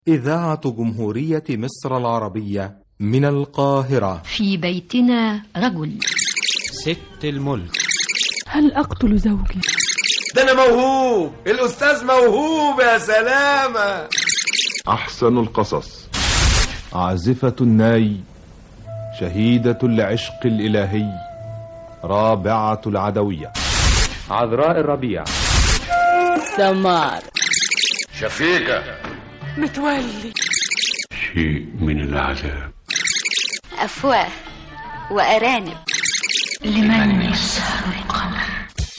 إذاعة جمهورية مصر العربية من القاهرة في بيتنا رجل ست الملك هل أقتل زوجي؟ ده أنا موهوب الأستاذ موهوب يا سلامة أحسن القصص عازفة الناي شهيدة العشق الإلهي رابعة العدوية عذراء الربيع سمار شفيقة متولي شيء من العذاب أفواه وأرانب لمن يسهر القمر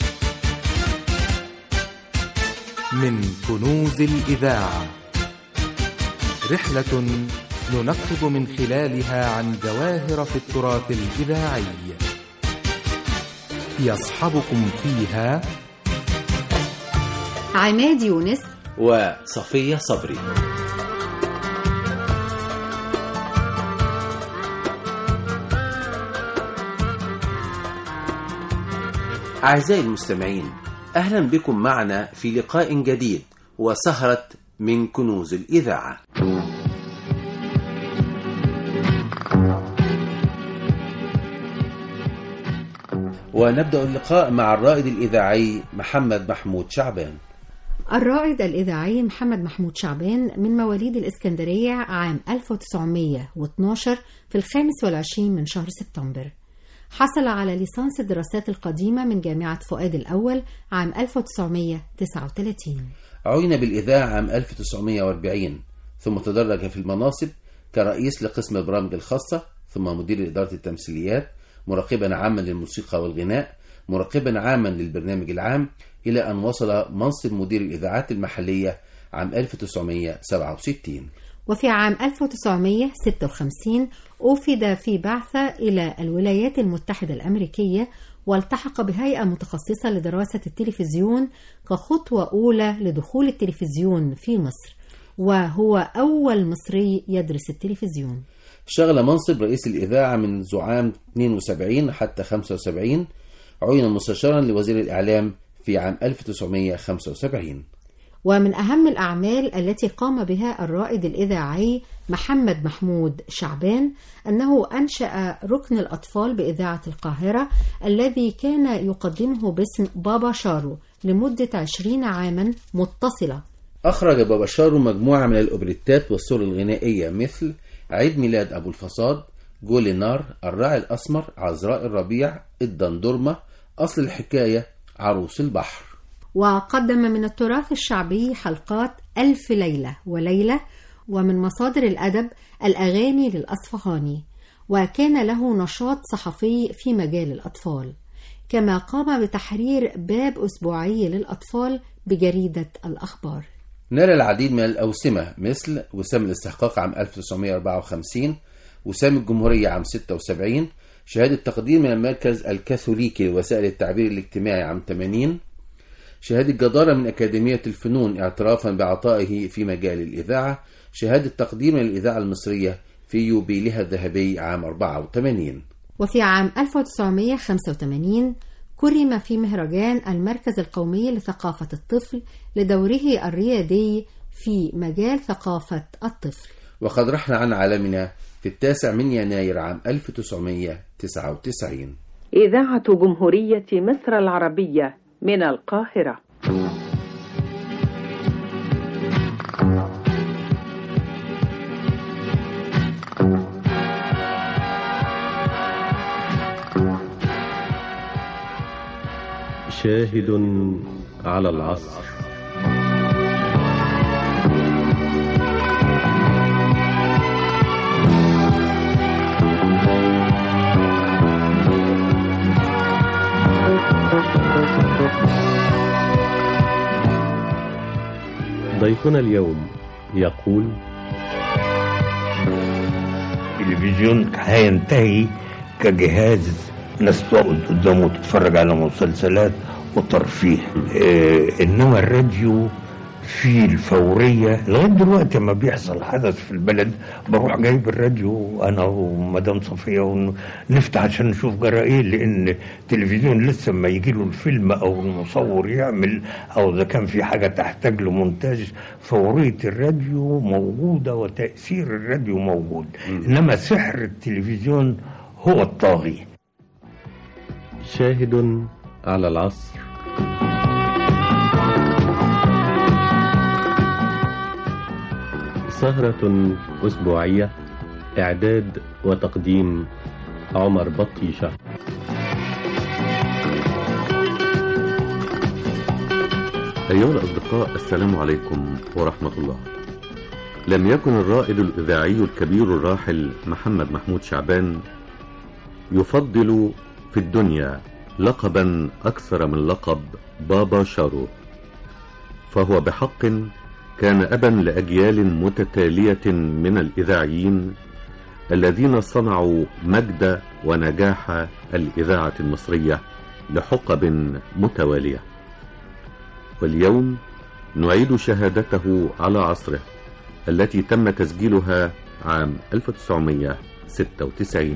من كنوز الإذاعة رحلة ننقب من خلالها عن جواهر في التراث الإذاعي يصحبكم فيها عماد يونس وصفية صبري أعزائي المستمعين أهلا بكم معنا في لقاء جديد وسهرة من كنوز الإذاعة ونبدأ اللقاء مع الرائد الإذاعي محمد محمود شعبان الرائد الإذاعي محمد محمود شعبان من مواليد الإسكندرية عام 1912 في الخامس والعشرين من شهر سبتمبر حصل على ليسانس الدراسات القديمة من جامعة فؤاد الأول عام 1939 عين بالإذاعة عام 1940 ثم تدرج في المناصب كرئيس لقسم البرامج الخاصة ثم مدير إدارة التمثيليات مراقبا عاما للموسيقى والغناء مراقبا عاما للبرنامج العام إلى أن وصل منصب مدير الإذاعات المحلية عام 1967 وفي عام 1956 أوفد في بعثة إلى الولايات المتحدة الأمريكية والتحق بهيئة متخصصة لدراسة التلفزيون كخطوة أولى لدخول التلفزيون في مصر وهو أول مصري يدرس التلفزيون اشتغل منصب رئيس الإذاعة منذ عام 72 حتى 75 عين مستشارا لوزير الإعلام في عام 1975 ومن أهم الأعمال التي قام بها الرائد الإذاعي محمد محمود شعبان أنه أنشأ ركن الأطفال بإذاعة القاهرة الذي كان يقدمه باسم بابا شارو لمدة عشرين عاما متصلة أخرج بابا شارو مجموعة من الأوبريتات والسور الغنائية مثل عيد ميلاد أبو الفصاد جول النار الراعي الأسمر عذراء الربيع الدندرمة أصل الحكاية عروس البحر وقدم من التراث الشعبي حلقات ألف ليلة وليلة ومن مصادر الأدب الأغاني للأصفهاني وكان له نشاط صحفي في مجال الأطفال كما قام بتحرير باب أسبوعي للأطفال بجريدة الأخبار نال العديد من الأوسمة مثل وسام الاستحقاق عام 1954 وسام الجمهورية عام 76 شهادة تقدير من المركز الكاثوليكي لوسائل التعبير الاجتماعي عام 80 شهادة جدارة من أكاديمية الفنون اعترافا بعطائه في مجال الإذاعة شهادة تقدير من الإذاعة المصرية في يوبيلها الذهبي عام 84 وفي عام 1985 كرم في مهرجان المركز القومي لثقافة الطفل لدوره الريادي في مجال ثقافة الطفل وقد رحل عن عالمنا في التاسع من يناير عام 1999 إذاعة جمهورية مصر العربية من القاهرة شاهد على العصر ضيفنا اليوم يقول التلفزيون هينتهي كجهاز ناس تقعد قدامه تتفرج على مسلسلات وترفيه آه انما الراديو في الفورية لغاية دلوقتي ما بيحصل حدث في البلد بروح جايب الراديو أنا ومدام صفية ونفتح عشان نشوف جرى إيه لأن التلفزيون لسه ما يجي له الفيلم أو المصور يعمل أو إذا كان في حاجة تحتاج لمونتاج فورية الراديو موجودة وتأثير الراديو موجود إنما سحر التلفزيون هو الطاغي شاهد على العصر سهرة أسبوعية إعداد وتقديم عمر بطيشة أيها الأصدقاء السلام عليكم ورحمة الله لم يكن الرائد الإذاعي الكبير الراحل محمد محمود شعبان يفضل في الدنيا لقبا أكثر من لقب بابا شارو فهو بحق كان أبا لأجيال متتالية من الإذاعيين الذين صنعوا مجد ونجاح الإذاعة المصرية لحقب متوالية واليوم نعيد شهادته على عصره التي تم تسجيلها عام 1996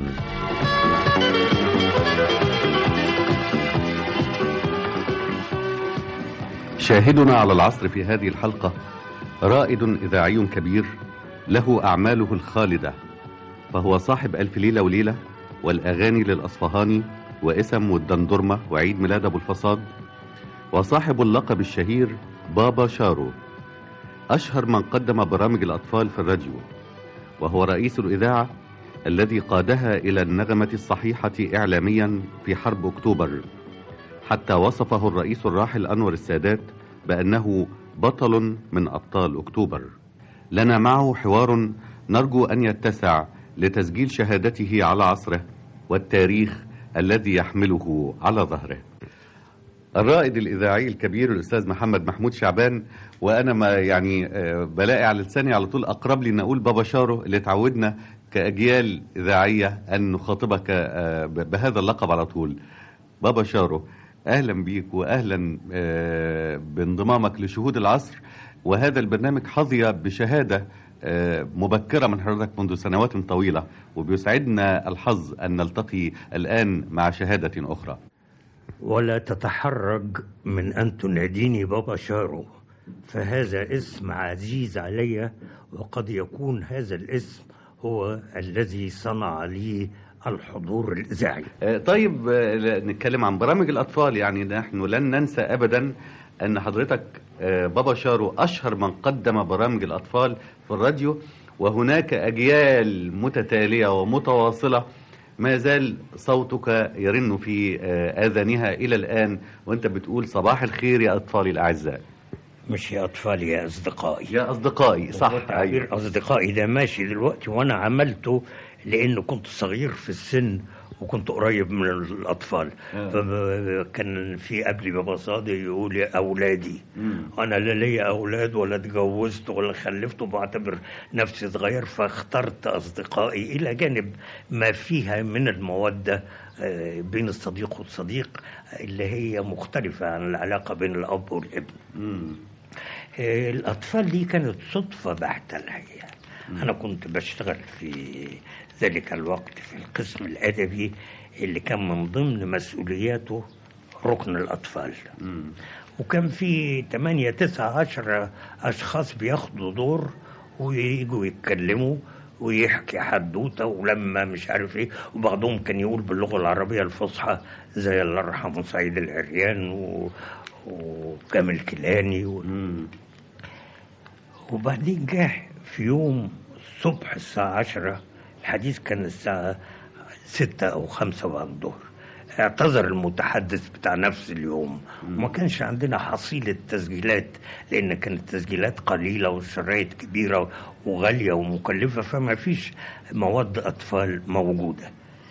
شاهدنا على العصر في هذه الحلقة رائد إذاعي كبير له أعماله الخالدة فهو صاحب ألف ليلة وليلة والأغاني للأصفهاني واسم والدندرمة وعيد ميلاد أبو الفصاد وصاحب اللقب الشهير بابا شارو أشهر من قدم برامج الأطفال في الراديو وهو رئيس الإذاعة الذي قادها إلى النغمة الصحيحة إعلاميا في حرب أكتوبر حتى وصفه الرئيس الراحل أنور السادات بأنه بطل من أبطال أكتوبر لنا معه حوار نرجو أن يتسع لتسجيل شهادته على عصره والتاريخ الذي يحمله على ظهره الرائد الإذاعي الكبير الأستاذ محمد محمود شعبان وأنا ما يعني آه، بلاقي على لساني على طول أقرب لي أن أقول بابا شارو اللي تعودنا كأجيال إذاعية أن نخاطبك آه، ب- بهذا اللقب على طول بابا شارو أهلا بيك وأهلا آه، بانضمامك لشهود العصر وهذا البرنامج حظي بشهادة آه، مبكرة من حضرتك منذ سنوات طويلة وبيسعدنا الحظ أن نلتقي الآن مع شهادة أخرى ولا تتحرج من أن تناديني بابا شارو فهذا اسم عزيز علي وقد يكون هذا الاسم هو الذي صنع لي الحضور الإذاعي آه، طيب آه، ل- نتكلم عن برامج الأطفال يعني نحن لن ننسى أبدا أن حضرتك آه، بابا شارو أشهر من قدم برامج الأطفال في الراديو وهناك أجيال متتالية ومتواصلة ما زال صوتك يرن في آه، آذانها إلى الآن وأنت بتقول صباح الخير يا أطفالي الأعزاء مش يا أطفالي يا أصدقائي يا أصدقائي صح هو تعبير أصدقائي ده ماشي دلوقتي وأنا عملته لأنه كنت صغير في السن وكنت قريب من الأطفال آه. فكان في قبلي بابا صادق يقول يا أولادي أنا لا ليا أولاد ولا اتجوزت ولا خلفت وبعتبر نفسي صغير فاخترت أصدقائي إلى جانب ما فيها من المودة آه، بين الصديق والصديق اللي هي مختلفة عن العلاقة بين الأب والابن آه، الأطفال دي كانت صدفة بحتة الحقيقة أنا كنت بشتغل في ذلك الوقت في القسم الأدبي اللي كان من ضمن مسؤولياته ركن الأطفال وكان في 8 9 10 أشخاص بياخدوا دور ويجوا يتكلموا ويحكي حدوته ولما مش عارف ايه وبعضهم كان يقول باللغه العربيه الفصحى زي الله يرحمه سعيد العريان و... وكامل كيلاني و... وبعدين جه في يوم الصبح الساعة عشرة الحديث كان الساعة ستة أو خمسة بعد الظهر اعتذر المتحدث بتاع نفس اليوم وما كانش عندنا حصيلة تسجيلات لأن كانت التسجيلات قليلة والشرايط كبيرة وغالية ومكلفة فما فيش مواد أطفال موجودة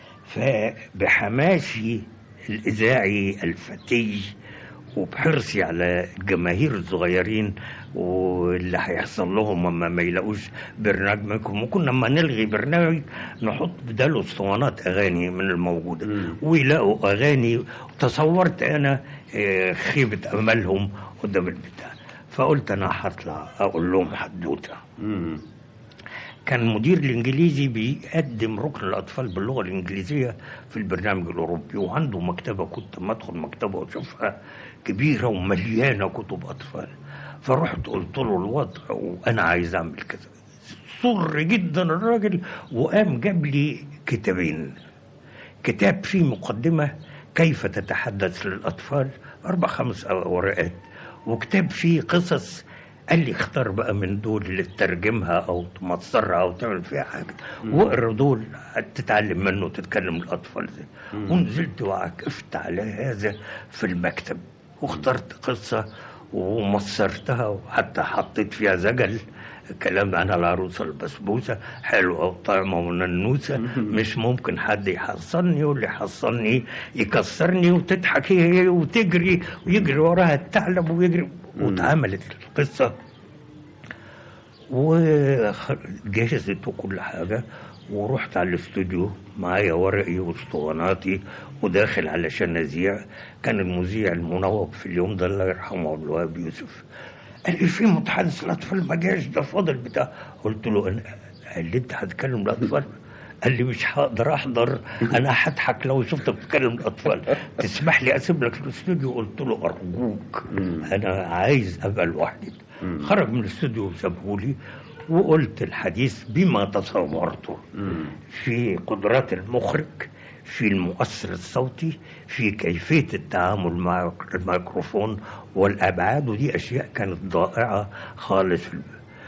فبحماسي الإذاعي الفتي وبحرصي على الجماهير الصغيرين واللي هيحصل لهم لما ما يلاقوش برنامج منكم ممكن لما نلغي برنامج نحط بداله اسطوانات اغاني من الموجوده ويلاقوا اغاني تصورت انا آه، خيبه املهم قدام البتاع فقلت انا هطلع اقول لهم حدوته كان المدير الانجليزي بيقدم ركن الاطفال باللغه الانجليزيه في البرنامج الاوروبي وعنده مكتبه كنت ما ادخل مكتبه واشوفها كبيره ومليانه كتب اطفال فرحت قلت له الوضع وانا عايز اعمل كذا صر جدا الراجل وقام جاب لي كتابين كتاب فيه مقدمه كيف تتحدث للاطفال اربع خمس ورقات وكتاب فيه قصص قال لي اختار بقى من دول اللي تترجمها او تمصرها او تعمل فيها حاجه واقرا دول تتعلم منه تتكلم الاطفال زي ونزلت وعكفت على هذا في المكتب واخترت قصه ومصرتها وحتى حطيت فيها زجل كلام عن العروسه البسبوسه حلوه وطعمه وننوسه مش ممكن حد يحصلني واللي يحصلني يكسرني وتضحك هي وتجري ويجري وراها الثعلب ويجري واتعملت القصه وجهزت وكل حاجه ورحت على الاستوديو معايا ورقي واسطواناتي وداخل علشان اذيع كان المذيع المنوب في اليوم ده الله يرحمه عبد الوهاب يوسف قال لي في متحدث الاطفال ما جاش ده فاضل بتاع قلت له انا قال لي انت هتكلم الاطفال قال لي مش هقدر احضر انا هضحك لو شفتك بتكلم الاطفال تسمح لي اسيب لك الاستوديو قلت له ارجوك انا عايز ابقى لوحدي خرج من الاستوديو وسابه لي وقلت الحديث بما تصورته في قدرات المخرج في المؤثر الصوتي في كيفية التعامل مع الميكروفون والأبعاد ودي أشياء كانت ضائعة خالص في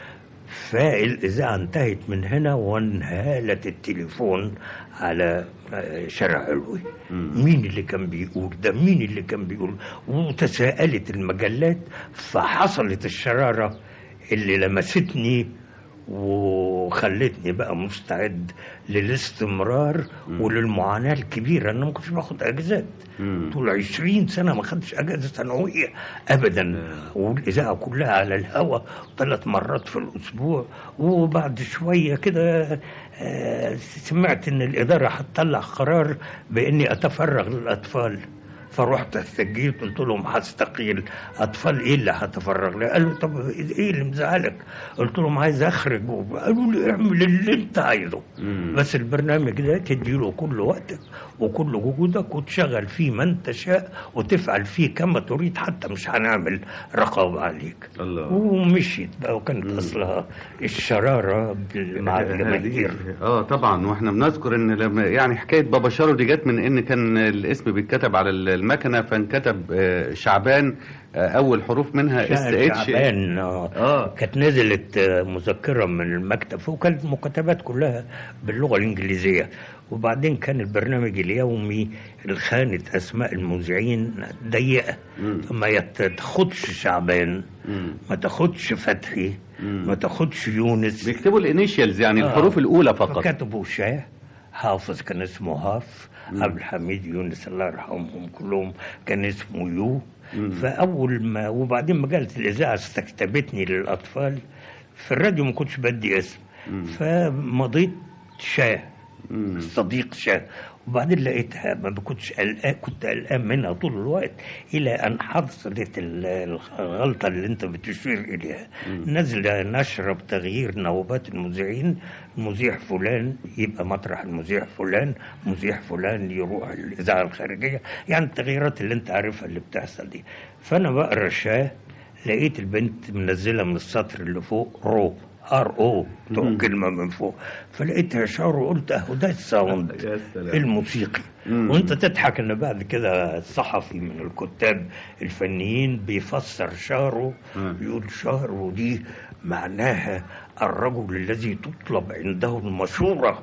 فالإذاعة انتهت من هنا وانهالت التليفون على شارع علوي مين اللي كان بيقول ده مين اللي كان بيقول وتساءلت المجلات فحصلت الشرارة اللي لمستني وخلتني بقى مستعد للاستمرار وللمعاناة الكبيرة أنا ما كنتش باخد أجازات طول عشرين سنة ما خدتش أجازة سنوية أبدا والإذاعة كلها على الهواء ثلاث مرات في الأسبوع وبعد شوية كده آه، سمعت إن الإدارة هتطلع قرار بإني أتفرغ للأطفال فرحت استجيت قلت لهم هستقيل اطفال ايه اللي هتفرغ لي قالوا طب ايه اللي مزعلك قلت لهم عايز اخرج قالوا لي اعمل اللي انت عايزه بس البرنامج ده تديله كل وقتك وكل وجودك وتشغل فيه ما انت شاء وتفعل فيه كما تريد حتى مش هنعمل رقابه عليك الله ومشيت بقى وكانت اصلها الشراره مع الجماهير اه طبعا واحنا بنذكر ان لما يعني حكايه بابا شارو دي جت من ان كان الاسم بيتكتب على المكنه فانكتب آه، شعبان آه، اول حروف منها اس اتش شعبان آه. كانت نزلت آه، مذكره من المكتب وكانت المكتبات كلها باللغه الانجليزيه وبعدين كان البرنامج اليومي الخانة أسماء المذيعين ضيقة فما يت- تاخدش شعبان ما تاخدش فتحي ما تاخدش يونس بيكتبوا الانيشيالز يعني الحروف الاولى فقط فكتبوا شاه حافظ كان اسمه هاف عبد الحميد يونس الله يرحمهم كلهم كان اسمه يو فاول ما وبعدين مجله الاذاعه استكتبتني للاطفال في الراديو ما كنتش بدي اسم فمضيت شاه صديق شاه وبعدين لقيتها ما كنتش قلقان كنت قلقان منها طول الوقت الى ان حصلت ال- الغلطه اللي انت بتشير اليها نزل نشره بتغيير نوبات المذيعين المذيع فلان يبقى مطرح المذيع فلان مذيع فلان يروح الاذاعه الخارجيه يعني التغييرات اللي انت عارفها اللي بتحصل دي فانا بقرا شاه لقيت البنت منزله من السطر اللي فوق رو ار او كلمه من فوق فلقيتها شعر وقلت اهو ده الساوند الموسيقي وانت تضحك ان بعد كده صحفي من الكتاب الفنيين بيفسر شارو يقول شارو دي معناها الرجل الذي تطلب عنده المشورة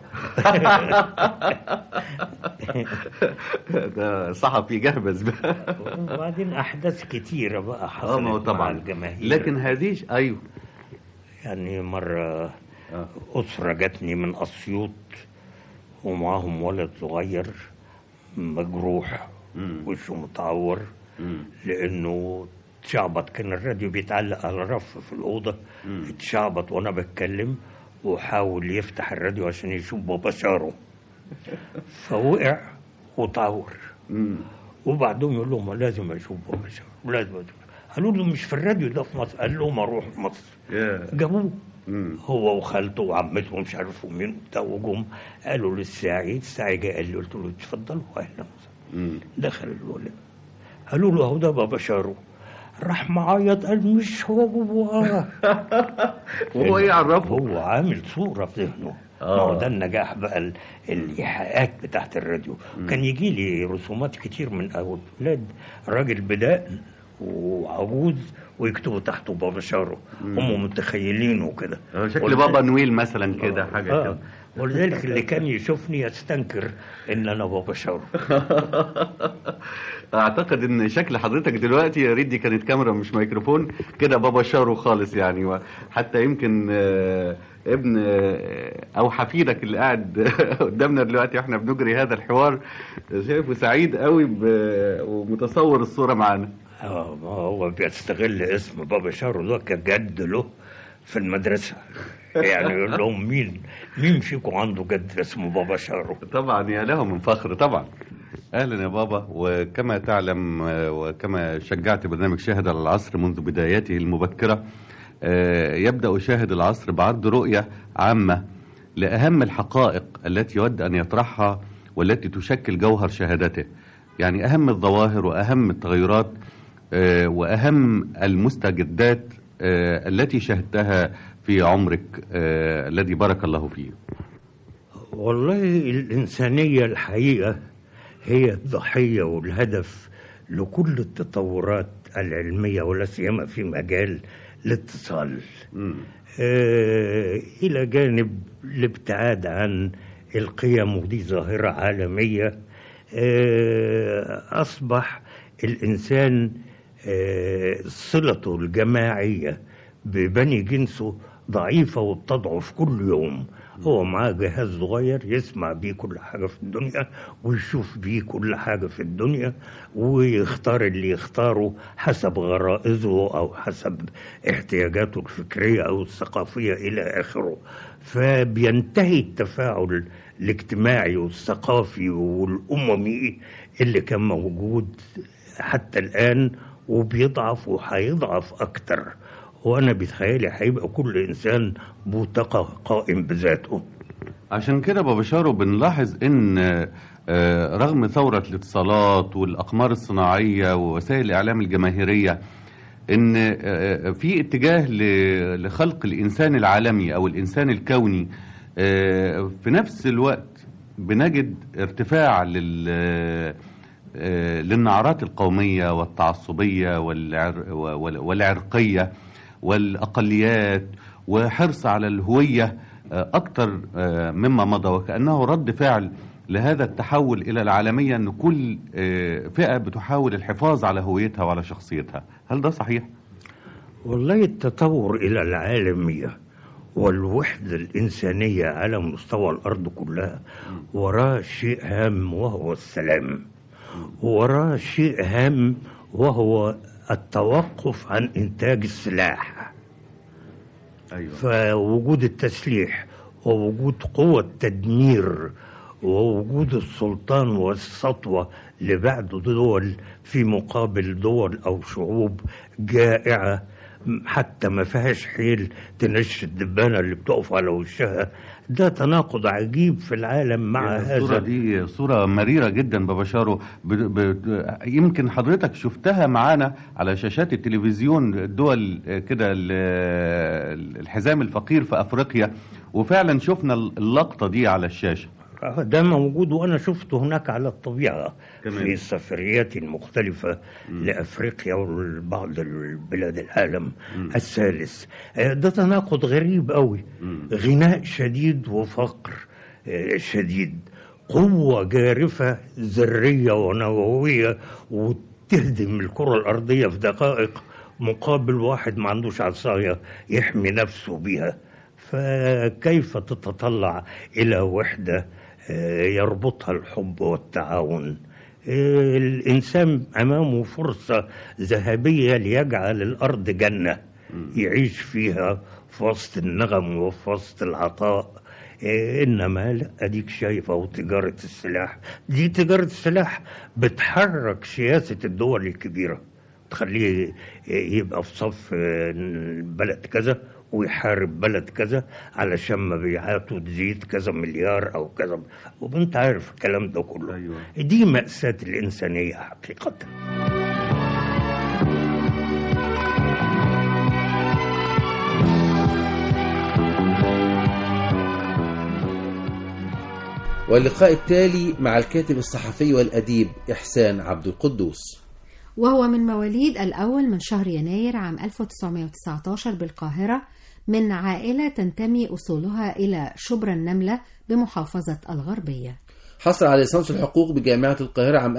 ده صحفي جهبذ بقى وبعدين أحداث كتيرة بقى اه حصلت ما هو مع طبعا الجماهير لكن هذه ايوه يعني مرة أسرة جاتني من أسيوط ومعاهم ولد صغير مجروح وشه متعور لأنه اتشعبط كان الراديو بيتعلق على رف في الأوضة اتشعبط وأنا بتكلم وحاول يفتح الراديو عشان يشوف بابا شارو فوقع وتعور وبعدهم يقول لهم لازم اشوف بابا شارو لازم اشوف قالوا له مش في الراديو ده في مصر قال لهم اروح مصر جابوه هو وخالته وعمته ومش عارف مين وبتاع وجم قالوا للساعي الساعي جه قال لي قلت له اتفضلوا اهلا وسهلا دخل الولد قالوا له اهو ده بابا شارو راح معيط قال مش هو وهو ايه عرفه؟ هو عامل صوره في ذهنه ما هو ده النجاح بقى ال- الايحاءات بتاعت الراديو كان يجي لي رسومات كتير من اولاد راجل بدقن وعجوز ويكتبوا تحته بابا شارو هم متخيلينه كده شكل بابا نويل مثلا كده حاجه آه. كده ولذلك اللي كان يشوفني يستنكر ان انا بابا شارو اعتقد ان شكل حضرتك دلوقتي يا ريت دي كانت كاميرا مش ميكروفون كده بابا شارو خالص يعني وحتى يمكن آه، ابن آه، او حفيدك اللي قاعد قدامنا دلوقتي واحنا بنجري هذا الحوار شايفه سعيد قوي ب- ومتصور الصوره معانا اه ما هو بيستغل اسم بابا شارو ده كجد له في المدرسة يعني يقول لهم مين مين فيكم عنده جد اسمه بابا شارو طبعا يا له من فخر طبعا اهلا يا بابا وكما تعلم آه، وكما شجعت برنامج شاهد على العصر منذ بداياته المبكره آه، يبدا شاهد العصر بعرض رؤيه عامه لاهم الحقائق التي يود ان يطرحها والتي تشكل جوهر شهادته يعني اهم الظواهر واهم التغيرات آه، واهم المستجدات آه، التي شهدتها في عمرك آه، الذي بارك الله فيه والله الإنسانية الحقيقة هي الضحية والهدف لكل التطورات العلمية ولا سيما في مجال الاتصال آه إلى جانب الابتعاد عن القيم ودي ظاهرة عالمية آه أصبح الإنسان آه صلته الجماعية ببني جنسه ضعيفة وبتضعف كل يوم هو معاه جهاز صغير يسمع بيه كل حاجة في الدنيا ويشوف بيه كل حاجة في الدنيا ويختار اللي يختاره حسب غرائزه أو حسب احتياجاته الفكرية أو الثقافية إلى آخره فبينتهي التفاعل الاجتماعي والثقافي والأممي اللي كان موجود حتى الآن وبيضعف وهيضعف أكتر وأنا بيتخيلي هيبقى كل إنسان بوتقة قائم بذاته عشان كده بابا شارو بنلاحظ ان آه، رغم ثورة الاتصالات والأقمار الصناعية ووسائل الإعلام الجماهيرية ان آه، في اتجاه ل- لخلق الإنسان العالمي أو الإنسان الكوني آه، في نفس الوقت بنجد ارتفاع لل آه، للنعرات القومية والتعصبية والعر وال- والعرقية والأقليات وحرص على الهوية آه، أكثر آه، مما مضى وكأنه رد فعل لهذا التحول إلى العالمية أن كل آه، فئة بتحاول الحفاظ على هويتها وعلى شخصيتها هل ده صحيح؟ والله التطور إلى العالمية والوحدة الإنسانية على مستوى الأرض كلها وراه شيء هام وهو السلام وراه شيء هام وهو التوقف عن إنتاج السلاح أيوة. فوجود التسليح ووجود قوة تدمير ووجود السلطان والسطوة لبعض دول في مقابل دول أو شعوب جائعة حتى ما فيهاش حيل تنشي الدبانة اللي بتقف على وشها ده تناقض عجيب في العالم مع الصورة هذا دي صورة مريرة جدا بابا شارو ب... ب... يمكن حضرتك شفتها معانا على شاشات التلفزيون الدول كده ال- الحزام الفقير في أفريقيا وفعلا شفنا اللقطة دي على الشاشة آه، ده موجود وانا شفته هناك على الطبيعه تمام. في سفرياتي المختلفه لافريقيا وبعض البلاد العالم الثالث آه، ده تناقض غريب قوي غناء شديد وفقر آه، شديد قوه جارفه ذريه ونوويه وتهدم الكره الارضيه في دقائق مقابل واحد ما عندوش عصايه يحمي نفسه بيها فكيف تتطلع الى وحده آه، يربطها الحب والتعاون آه، الانسان امامه فرصه ذهبيه ليجعل الارض جنه يعيش فيها في وسط النغم وفي وسط العطاء آه، انما لا اديك شايفه وتجاره السلاح دي تجاره السلاح بتحرك سياسه الدول الكبيره تخليه يبقى في صف بلد كذا ويحارب بلد كذا علشان مبيعاته تزيد كذا مليار او كذا وانت عارف الكلام ده كله أيوة. دي مأساة الإنسانية حقيقة واللقاء التالي مع الكاتب الصحفي والأديب إحسان عبد القدوس وهو من مواليد الأول من شهر يناير عام 1919 بالقاهرة من عائلة تنتمي أصولها إلى شبرا النملة بمحافظة الغربية حصل على ليسانس الحقوق بجامعة القاهرة عام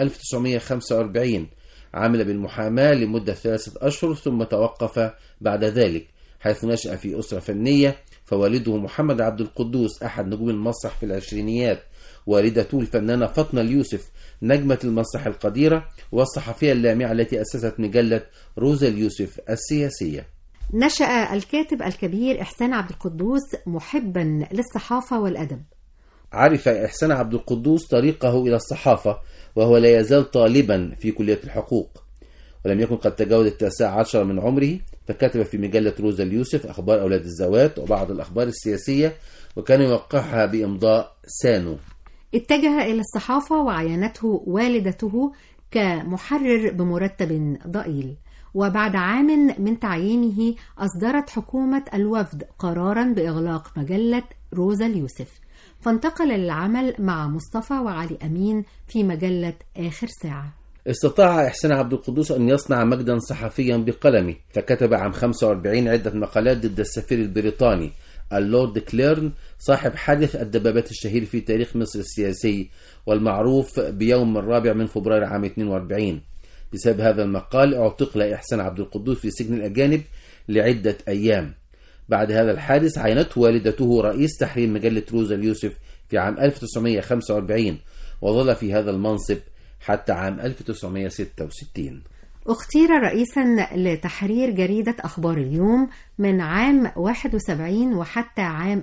1945 عمل بالمحاماة لمدة ثلاثة أشهر ثم توقف بعد ذلك حيث نشأ في أسرة فنية فوالده محمد عبد القدوس أحد نجوم المسرح في العشرينيات والدته الفنانة فاطمة اليوسف نجمة المسرح القديرة والصحفية اللامعة التي أسست مجلة روزا اليوسف السياسية نشأ الكاتب الكبير إحسان عبد القدوس محبا للصحافة والأدب عرف إحسان عبد القدوس طريقه إلى الصحافة وهو لا يزال طالبا في كلية الحقوق ولم يكن قد تجاوز التاسع عشر من عمره فكتب في مجلة روزا اليوسف أخبار أولاد الزوات وبعض الأخبار السياسية وكان يوقعها بإمضاء سانو اتجه إلى الصحافة وعينته والدته كمحرر بمرتب ضئيل وبعد عام من تعيينه أصدرت حكومة الوفد قرارا بإغلاق مجلة روزا اليوسف فانتقل للعمل مع مصطفى وعلي أمين في مجلة آخر ساعة استطاع إحسان عبد القدوس أن يصنع مجدا صحفيا بقلمه فكتب عام 45 عدة مقالات ضد السفير البريطاني اللورد كليرن صاحب حادث الدبابات الشهير في تاريخ مصر السياسي والمعروف بيوم الرابع من فبراير عام 42 بسبب هذا المقال اعتقل إحسان عبد القدوس في سجن الأجانب لعدة أيام بعد هذا الحادث عينته والدته رئيس تحرير مجلة روزا اليوسف في عام 1945 وظل في هذا المنصب حتى عام 1966 اختير رئيسا لتحرير جريدة أخبار اليوم من عام 71 وحتى عام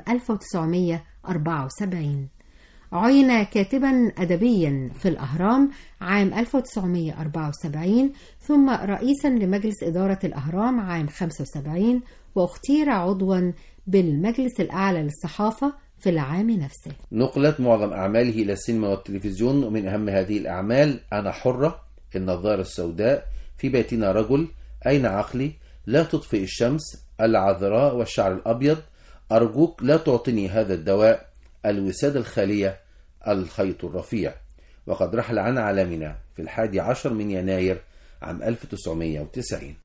1974 عين كاتبا أدبيا في الأهرام عام 1974 ثم رئيسا لمجلس إدارة الأهرام عام 75 واختير عضوا بالمجلس الأعلى للصحافة في العام نفسه نقلت معظم أعماله إلى السينما والتلفزيون ومن أهم هذه الأعمال أنا حرة النظارة السوداء في بيتنا رجل أين عقلي لا تطفئ الشمس العذراء والشعر الأبيض أرجوك لا تعطني هذا الدواء الوسادة الخالية الخيط الرفيع وقد رحل عن عالمنا في الحادي عشر من يناير عام 1990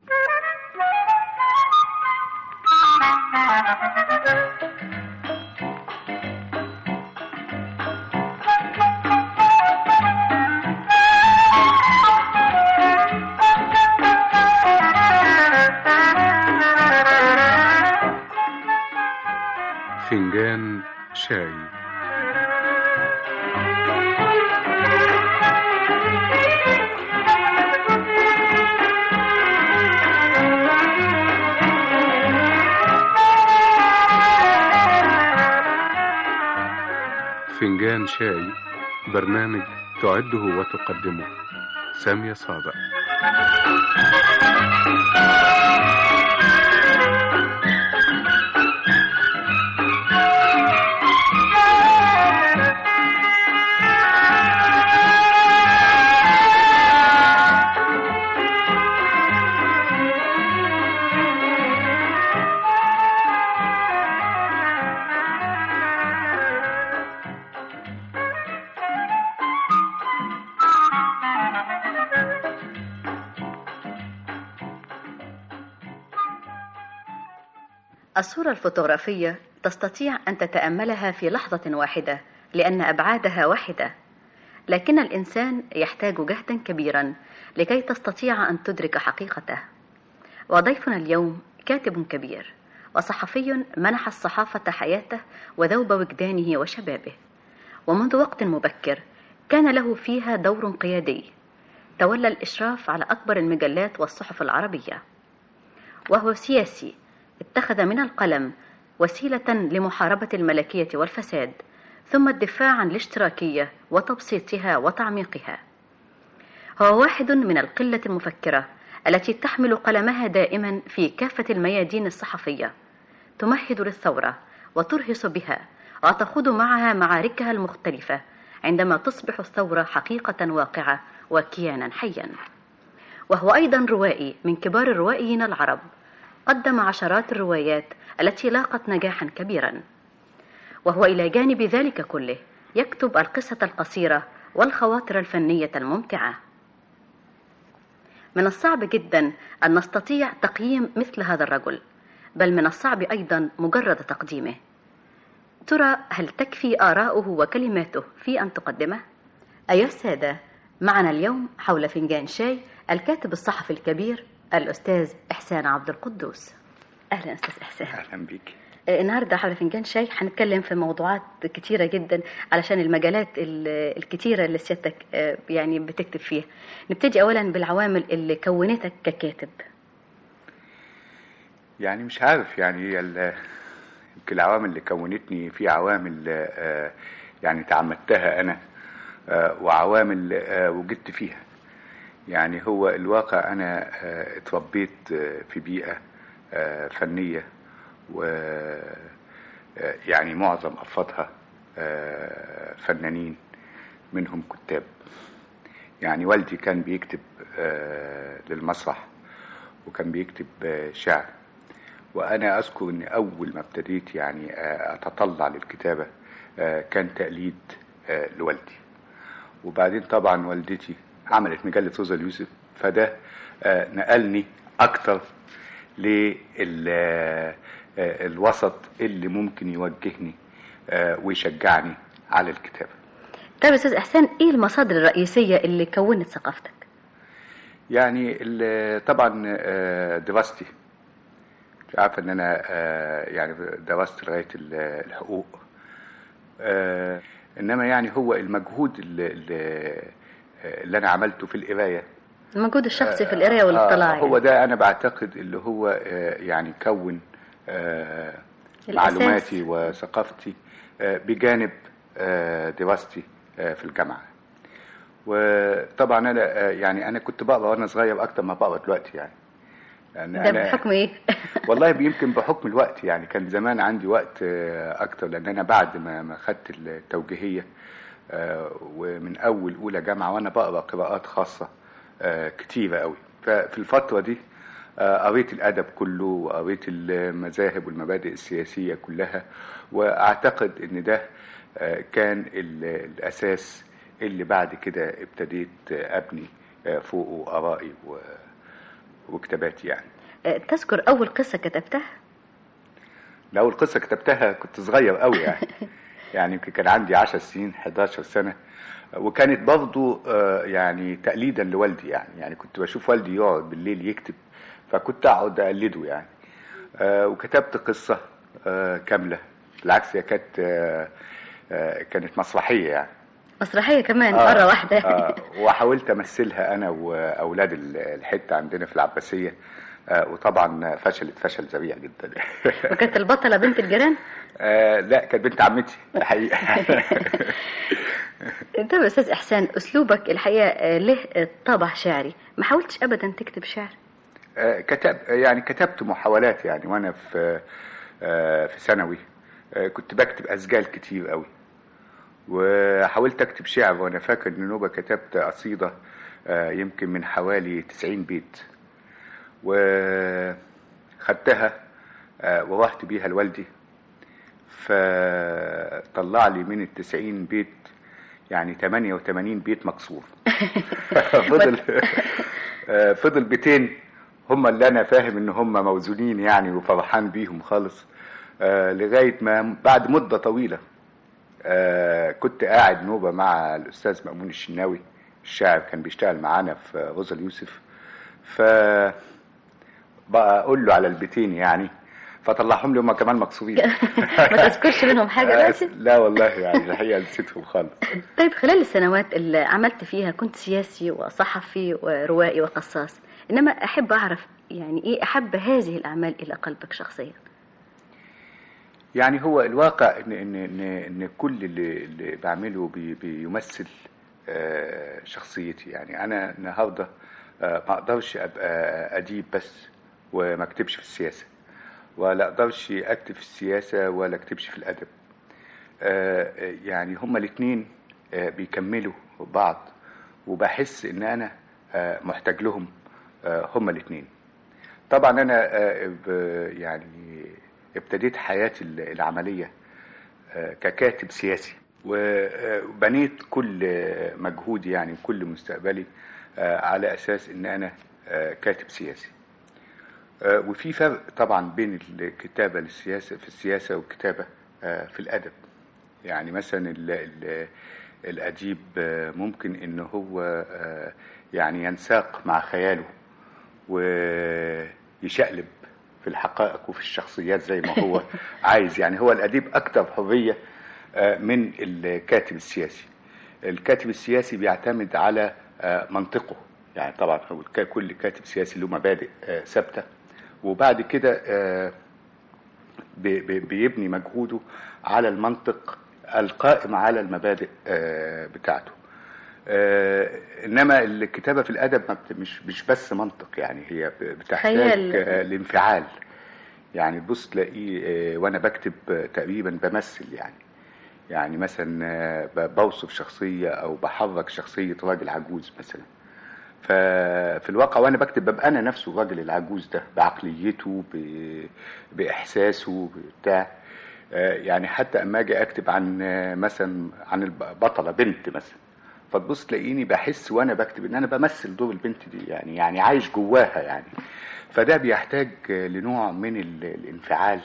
فنجان شاي فنجان شاي برنامج تعده وتقدمه سامية صادق الصورة الفوتوغرافية تستطيع أن تتأملها في لحظة واحدة لأن أبعادها واحدة لكن الإنسان يحتاج جهدا كبيرا لكي تستطيع أن تدرك حقيقته وضيفنا اليوم كاتب كبير وصحفي منح الصحافة حياته وذوب وجدانه وشبابه ومنذ وقت مبكر كان له فيها دور قيادي تولى الإشراف على أكبر المجلات والصحف العربية وهو سياسي اتخذ من القلم وسيلة لمحاربة الملكية والفساد ثم الدفاع عن الاشتراكية وتبسيطها وتعميقها هو واحد من القلة المفكرة التي تحمل قلمها دائما في كافة الميادين الصحفية تمهد للثورة وترهص بها وتخوض معها معاركها المختلفة عندما تصبح الثورة حقيقة واقعة وكيانا حيا وهو أيضا روائي من كبار الروائيين العرب قدم عشرات الروايات التي لاقت نجاحا كبيرا وهو إلى جانب ذلك كله يكتب القصة القصيرة والخواطر الفنية الممتعة من الصعب جدا أن نستطيع تقييم مثل هذا الرجل بل من الصعب أيضا مجرد تقديمه ترى هل تكفي آراؤه وكلماته في أن تقدمه؟ أيها السادة معنا اليوم حول فنجان شاي الكاتب الصحفي الكبير الأستاذ إحسان عبد القدوس أهلا أستاذ إحسان أهلا بيك النهارده حول فنجان شاي هنتكلم في موضوعات كتيره جدا علشان المجالات الكتيره اللي سيادتك يعني بتكتب فيها نبتدي اولا بالعوامل اللي كونتك ككاتب يعني مش عارف يعني هي يمكن العوامل اللي كونتني في عوامل يعني تعمدتها انا وعوامل وجدت فيها يعني هو الواقع انا اتربيت في بيئه فنيه و يعني معظم أفرادها فنانين منهم كتاب يعني والدي كان بيكتب للمسرح وكان بيكتب شعر وأنا أذكر أن أول ما ابتديت يعني أتطلع للكتابة كان تقليد لوالدي وبعدين طبعا والدتي عملت مجلة روزا اليوسف فده نقلني أكتر لل الوسط اللي ممكن يوجهني ويشجعني على الكتابة طيب استاذ احسان ايه المصادر الرئيسيه اللي كونت ثقافتك يعني طبعا دراستي عارفه ان انا يعني درست لغايه الحقوق انما يعني هو المجهود اللي, اللي انا عملته في القرايه المجهود الشخصي في القرايه والاطلاع هو ده انا بعتقد اللي هو يعني كون آه معلوماتي وثقافتي آه بجانب آه دراستي في الجامعة وطبعا أنا يعني أنا كنت بقرا وأنا صغير أكتر ما بقرا دلوقتي يعني يعني ده بحكم إيه؟ والله يمكن بحكم الوقت يعني كان زمان عندي وقت أكتر لأن أنا بعد ما ما خدت التوجيهية ومن أول أولى جامعة وأنا بقرا قراءات خاصة كتيرة قوي ففي الفترة دي قريت الأدب كله وقريت المذاهب والمبادئ السياسية كلها وأعتقد أن ده كان الأساس اللي بعد كده ابتديت أبني فوقه آرائي وكتاباتي يعني تذكر أول قصة كتبتها؟ أول قصة كتبتها كنت صغير قوي يعني يعني يمكن كان عندي 10 سنين 11 سنة وكانت برضو يعني تقليدا لوالدي يعني يعني كنت بشوف والدي يقعد بالليل يكتب فكنت اقعد اقلده يعني آه وكتبت قصه آه كامله بالعكس هي كانت آه آه كانت مسرحيه يعني مسرحيه كمان آه مره واحده آه وحاولت امثلها انا واولاد الحته عندنا في العباسيه آه وطبعا فشلت فشل ذريع جدا وكانت البطله بنت الجيران آه لا كانت بنت عمتي الحقيقه طب استاذ احسان اسلوبك الحقيقه له طابع شعري ما حاولتش ابدا تكتب شعر كتب يعني كتبت محاولات يعني وانا في في ثانوي كنت بكتب اسجال كتير قوي وحاولت اكتب شعر وانا فاكر ان نوبه كتبت قصيده يمكن من حوالي 90 بيت وخدتها ورحت بيها لوالدي فطلع لي من ال 90 بيت يعني 88 بيت مكسور فضل فضل بيتين هم اللي انا فاهم ان هم موزونين يعني وفرحان بيهم خالص آه لغايه ما بعد مده طويله آه كنت قاعد نوبه مع الاستاذ مأمون الشناوي الشاعر كان بيشتغل معانا في روزا اليوسف ف بقى اقول له على البيتين يعني فطلعهم لي هم كمان مكسورين ما تذكرش منهم حاجه دلوقتي لا والله يعني الحقيقه نسيتهم خالص طيب خلال السنوات اللي عملت فيها كنت سياسي وصحفي وروائي وقصاص انما احب اعرف يعني ايه احب هذه الاعمال الى قلبك شخصيا يعني هو الواقع ان ان ان, إن كل اللي, اللي بعمله بي بيمثل آه شخصيتي يعني انا النهارده آه، ما اقدرش ابقى اديب بس وما اكتبش في السياسه ولا اقدرش اكتب في السياسه ولا اكتبش في الادب آه، يعني هما الاثنين بيكملوا بعض وبحس ان انا آه، محتاج لهم آه، هما الاثنين طبعا انا آه، ب- يعني ابتديت حياتي العمليه آه، ككاتب سياسي وبنيت كل مجهودي يعني كل مستقبلي آه، على اساس ان انا آه، كاتب سياسي آه، وفي فرق طبعا بين الكتابه للسياسه في السياسه والكتابه آه، في الادب يعني مثلا ال ال الاديب آه، ممكن ان هو آه، يعني ينساق مع خياله ويشقلب في الحقائق وفي الشخصيات زي ما هو عايز يعني هو الاديب اكتر حريه آه، من الكاتب السياسي الكاتب السياسي بيعتمد على آه، منطقه يعني طبعا هو الك- كل كاتب سياسي له مبادئ آه، ثابته وبعد كده آه، بي- بي- بيبني مجهوده على المنطق القائم على المبادئ آه، بتاعته آه، انما الكتابه في الادب ما بت- مش مش بس منطق يعني هي ب- بتحتاج خيال. آه، الانفعال يعني تبص تلاقيه آه، وانا بكتب آه، تقريبا بمثل يعني يعني مثلا آه، ب- بوصف شخصيه او بحرك شخصيه راجل عجوز مثلا ففي الواقع وانا بكتب ببقى انا نفسه الراجل العجوز ده بعقليته ب- باحساسه بتاع آه، يعني حتى اما اجي اكتب عن آه، مثلا عن البطله بنت مثلا فتبص تلاقيني بحس وانا بكتب ان انا بمثل دور البنت دي يعني يعني عايش جواها يعني فده بيحتاج آه، لنوع من ال- الانفعال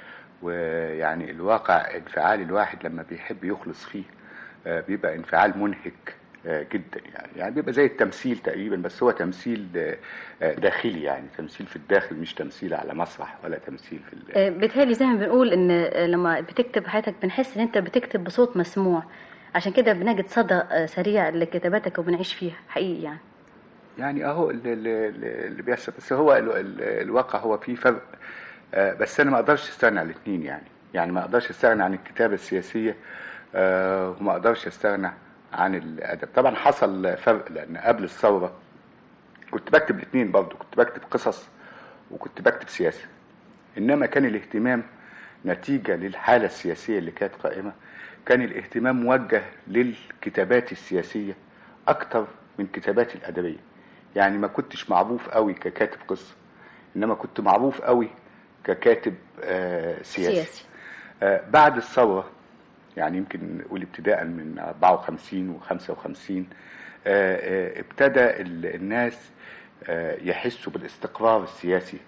ويعني الواقع انفعال الواحد لما بيحب يخلص فيه آه، بيبقى انفعال منهك آه، جدا يعني يعني بيبقى زي التمثيل تقريبا بس هو تمثيل آه، آه، داخلي يعني تمثيل في الداخل مش تمثيل على مسرح ولا تمثيل في ال- آه، بيتهيألي زي ما بنقول ان آه، لما بتكتب حياتك بنحس ان انت بتكتب بصوت مسموع عشان كده بنجد صدى آه، سريع لكتاباتك وبنعيش فيها حقيقي يعني يعني اهو اللي, اللي اللي بيحصل بس هو ال- ال- الواقع هو فيه فرق آه، بس انا ما اقدرش استغنى عن الاثنين يعني يعني ما اقدرش استغنى عن الكتابه السياسيه آه، وما اقدرش استغنى عن الادب طبعا حصل فرق لان قبل الثوره كنت بكتب الاثنين برضه كنت بكتب قصص وكنت بكتب سياسه انما كان الاهتمام نتيجه للحاله السياسيه اللي كانت قائمه كان الاهتمام موجه للكتابات السياسيه اكتر من كتاباتي الادبيه يعني ما كنتش معروف قوي ككاتب قصه انما كنت معروف قوي ككاتب آه سياسي, سياسي. آه بعد الثوره يعني يمكن نقول ابتداء من 54 و55 آه آه ابتدى ال- الناس آه يحسوا بالاستقرار السياسي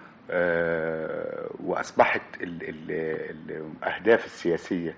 آه واصبحت ال- ال- الاهداف السياسيه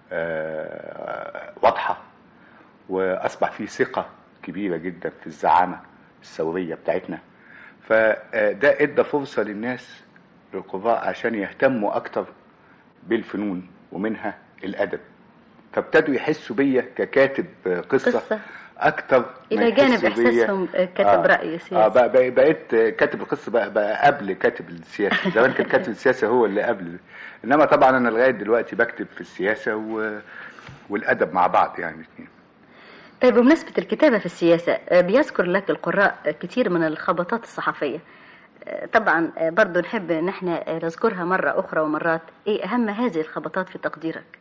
آه واضحه واصبح في ثقه كبيره جدا في الزعامه الثوريه بتاعتنا فده ادى فرصه للناس للقراء عشان يهتموا اكتر بالفنون ومنها الادب فابتدوا يحسوا بيا ككاتب قصه, قصة. اكتر ما الى جانب يحسوا بيا- احساسهم آه، كاتب راي سياسي اه بقى بقى- بقيت كاتب القصه بقى, بقى قبل كاتب السياسه زمان كان كاتب السياسه هو اللي قبل انما طبعا انا لغايه دلوقتي بكتب في السياسه و... والادب مع بعض يعني الاثنين طيب بمناسبة الكتابة في السياسة آه، بيذكر لك القراء آه، كتير من الخبطات الصحفية آه، طبعا آه، برضو نحب ان احنا آه، نذكرها مرة اخرى ومرات ايه اهم هذه الخبطات في تقديرك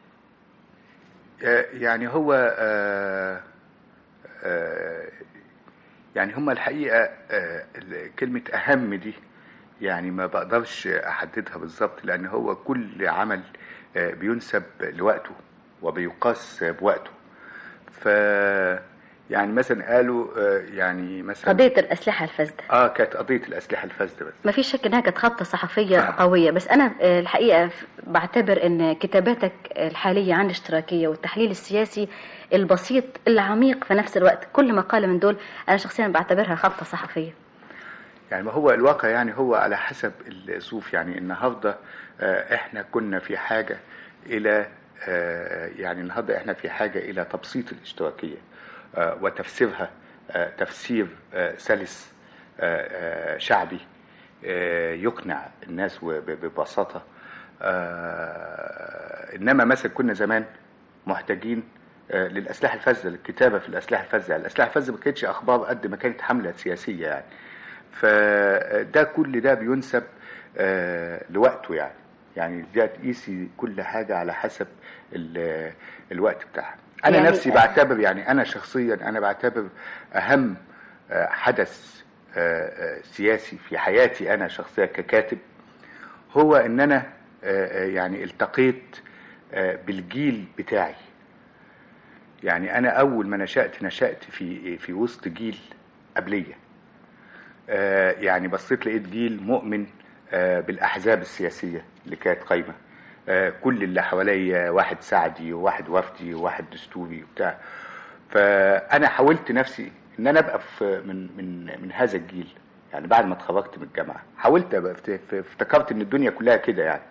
آه، يعني هو آه، آه، يعني هم الحقيقة آه، ال- كلمة أهم دي يعني ما بقدرش أحددها بالظبط لأن هو كل عمل آه، بينسب لوقته وبيقاس بوقته ف يعني مثلا قالوا آه، يعني مثلا قضية الأسلحة الفاسدة اه كانت قضية الأسلحة الفاسدة بس ما فيش شك انها كانت خبطة صحفية قوية بس انا آه، الحقيقة ف- بعتبر ان كتاباتك الحالية عن الاشتراكية والتحليل السياسي البسيط العميق في نفس الوقت كل مقالة من دول انا شخصيا بعتبرها خبطة صحفية يعني ما هو الواقع يعني هو على حسب الظروف يعني النهارده آه، احنا كنا في حاجه الى آه، يعني النهارده احنا في حاجه الى تبسيط الاشتراكيه آه، وتفسيرها آه، تفسير آه، سلس آه، آه، شعبي آه، يقنع الناس وب- ببساطه آه، انما مثلا كنا زمان محتاجين آه، للاسلحه الفذه للكتابه في الاسلحه الفذه يعني الاسلحه الفذه ما كانتش اخبار قد ما كانت حمله سياسيه يعني فده كل ده بينسب آه، لوقته يعني يعني ده تقيسي كل حاجه على حسب ال- الوقت بتاعها انا يعني- نفسي بعتبر يعني انا شخصيا انا بعتبر اهم آه، حدث آه، آه، سياسي في حياتي انا شخصيا ككاتب هو ان انا آه، آه، يعني التقيت آه، بالجيل بتاعي يعني انا اول ما نشأت نشأت في في وسط جيل قبليه آه، يعني بصيت لقيت جيل مؤمن آه، بالاحزاب السياسيه اللي كانت قايمه آه، كل اللي حواليا واحد سعدي وواحد وفدي وواحد دستوري وبتاع فانا حاولت نفسي ان انا ابقى في من من من هذا الجيل يعني بعد ما اتخرجت من الجامعه حاولت ابقى في- في- افتكرت ان الدنيا كلها كده يعني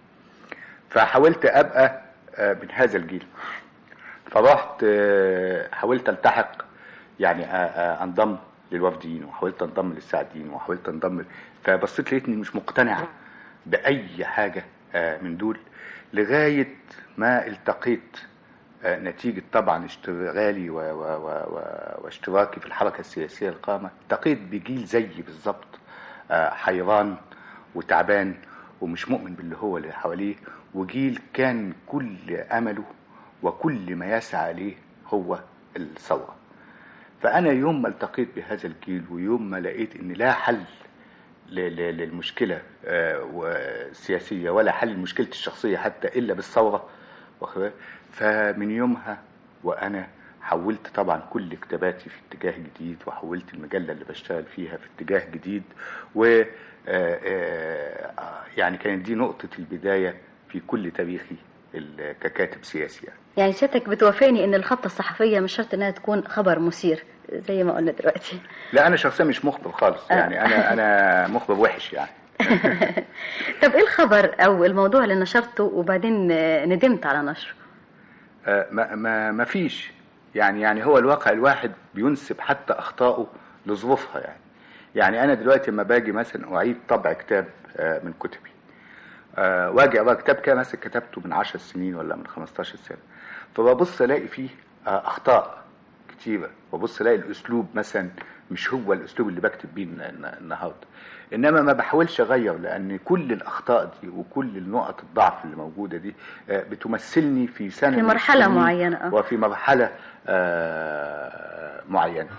فحاولت ابقى آه، من هذا الجيل فرحت آه، حاولت التحق يعني آه، آه، انضم للوفديين وحاولت انضم للسعديين وحاولت انضم فبصيت لقيتني مش مقتنع باي حاجه آه، من دول لغايه ما التقيت آه، نتيجة طبعا اشتغالي و و و و واشتراكي في الحركة السياسية القامة التقيت بجيل زيي بالظبط آه، حيران وتعبان ومش مؤمن باللي هو اللي حواليه وجيل كان كل أمله وكل ما يسعى إليه هو الثورة فأنا يوم ما التقيت بهذا الجيل ويوم ما لقيت إن لا حل ل- ل- للمشكلة آه، والسياسية ولا حل لمشكلتي الشخصية حتى إلا بالثورة واخد بالك؟ فمن يومها وأنا حولت طبعا كل كتاباتي في اتجاه جديد وحولت المجلة اللي بشتغل فيها في اتجاه جديد و آه، آه، يعني كانت دي نقطة البداية في كل تاريخي ال- ككاتب سياسي يعني. يعني سيادتك بتوافقني ان الخطة الصحفية مش شرط انها تكون خبر مثير زي ما قلنا دلوقتي لا أنا شخصيا مش مخبر خالص يعني أنا أنا مخبر وحش يعني طب ايه الخبر او الموضوع اللي نشرته وبعدين آه، ندمت على نشره آه، ما ما ما فيش يعني يعني هو الواقع الواحد بينسب حتى اخطائه لظروفها يعني يعني انا دلوقتي لما باجي مثلا اعيد طبع كتاب آه، من كتبي آه، واجي اقرا كتاب كده مثلا كتبته من 10 سنين ولا من 15 سنه فببص الاقي فيه آه، اخطاء كتيره وبص الاقي الاسلوب مثلا مش هو الاسلوب اللي بكتب بيه الن- الن- النهارده انما ما بحاولش اغير لان كل الاخطاء دي وكل النقط الضعف اللي موجوده دي آه، بتمثلني في سنه في من مرحلة السنين معينة، آه. وفي مرحله آه، معينه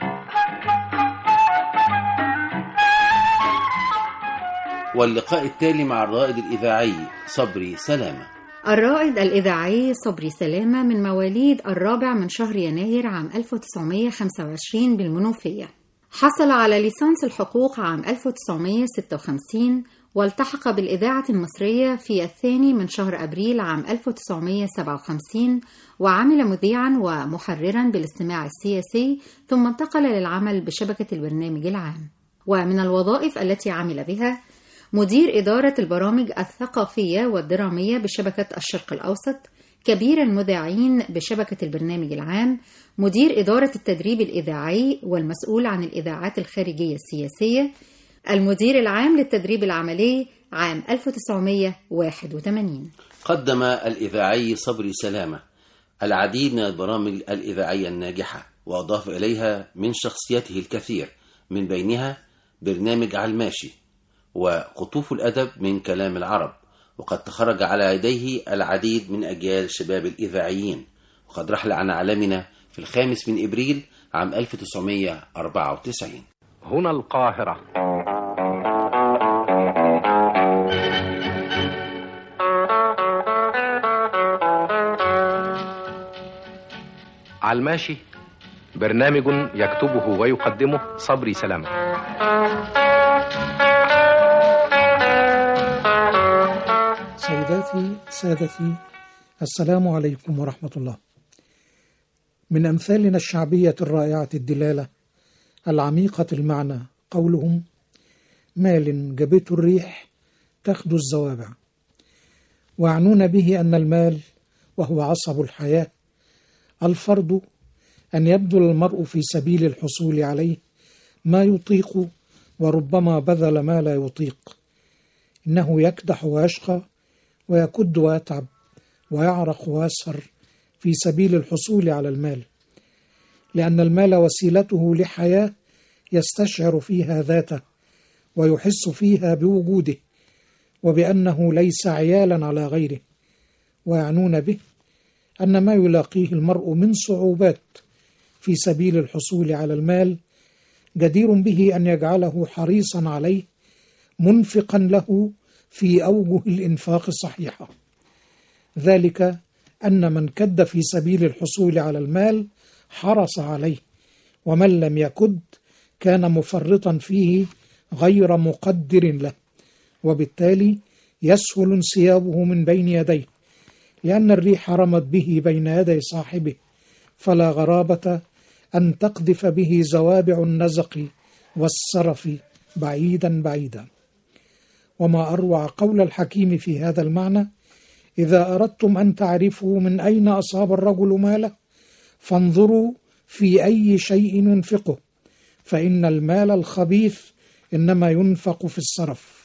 واللقاء التالي مع الرائد الإذاعي صبري سلامة الرائد الإذاعي صبري سلامة من مواليد الرابع من شهر يناير عام 1925 بالمنوفية حصل على ليسانس الحقوق عام 1956 والتحق بالإذاعة المصرية في الثاني من شهر أبريل عام 1957 وعمل مذيعا ومحررا بالاستماع السياسي ثم انتقل للعمل بشبكة البرنامج العام ومن الوظائف التي عمل بها مدير إدارة البرامج الثقافية والدرامية بشبكة الشرق الأوسط كبير المذيعين بشبكة البرنامج العام مدير إدارة التدريب الإذاعي والمسؤول عن الإذاعات الخارجية السياسية المدير العام للتدريب العملي عام 1981 قدم الإذاعي صبري سلامة العديد من البرامج الإذاعية الناجحة وأضاف إليها من شخصيته الكثير من بينها برنامج على الماشي وقطوف الأدب من كلام العرب وقد تخرج على يديه العديد من أجيال الشباب الإذاعيين وقد رحل عن عالمنا في الخامس من إبريل عام 1994 هنا القاهرة على الماشي برنامج يكتبه ويقدمه صبري سلامة سيداتي سادتي السلام عليكم ورحمة الله من أمثالنا الشعبية الرائعة الدلالة العميقة المعنى قولهم مال جبته الريح تخدو الزوابع ويعنون به أن المال وهو عصب الحياة الفرض أن يبذل المرء في سبيل الحصول عليه ما يطيق وربما بذل ما لا يطيق إنه يكدح ويشقى ويكد ويتعب ويعرق ويسهر في سبيل الحصول على المال لأن المال وسيلته لحياة يستشعر فيها ذاته ويحس فيها بوجوده وبأنه ليس عيالا على غيره ويعنون به أن ما يلاقيه المرء من صعوبات في سبيل الحصول على المال جدير به أن يجعله حريصا عليه منفقا له في أوجه الإنفاق الصحيحة ذلك أن من كد في سبيل الحصول على المال حرص عليه ومن لم يكد كان مفرطا فيه غير مقدر له وبالتالي يسهل انسيابه من بين يديه لأن الريح رمت به بين يدي صاحبه فلا غرابة أن تقذف به زوابع النزق والسرف بعيدا بعيدا وما أروع قول الحكيم في هذا المعنى إذا أردتم أن تعرفوا من أين أصاب الرجل ماله فانظروا في أي شيء ينفقه فإن المال الخبيث إنما ينفق في السرف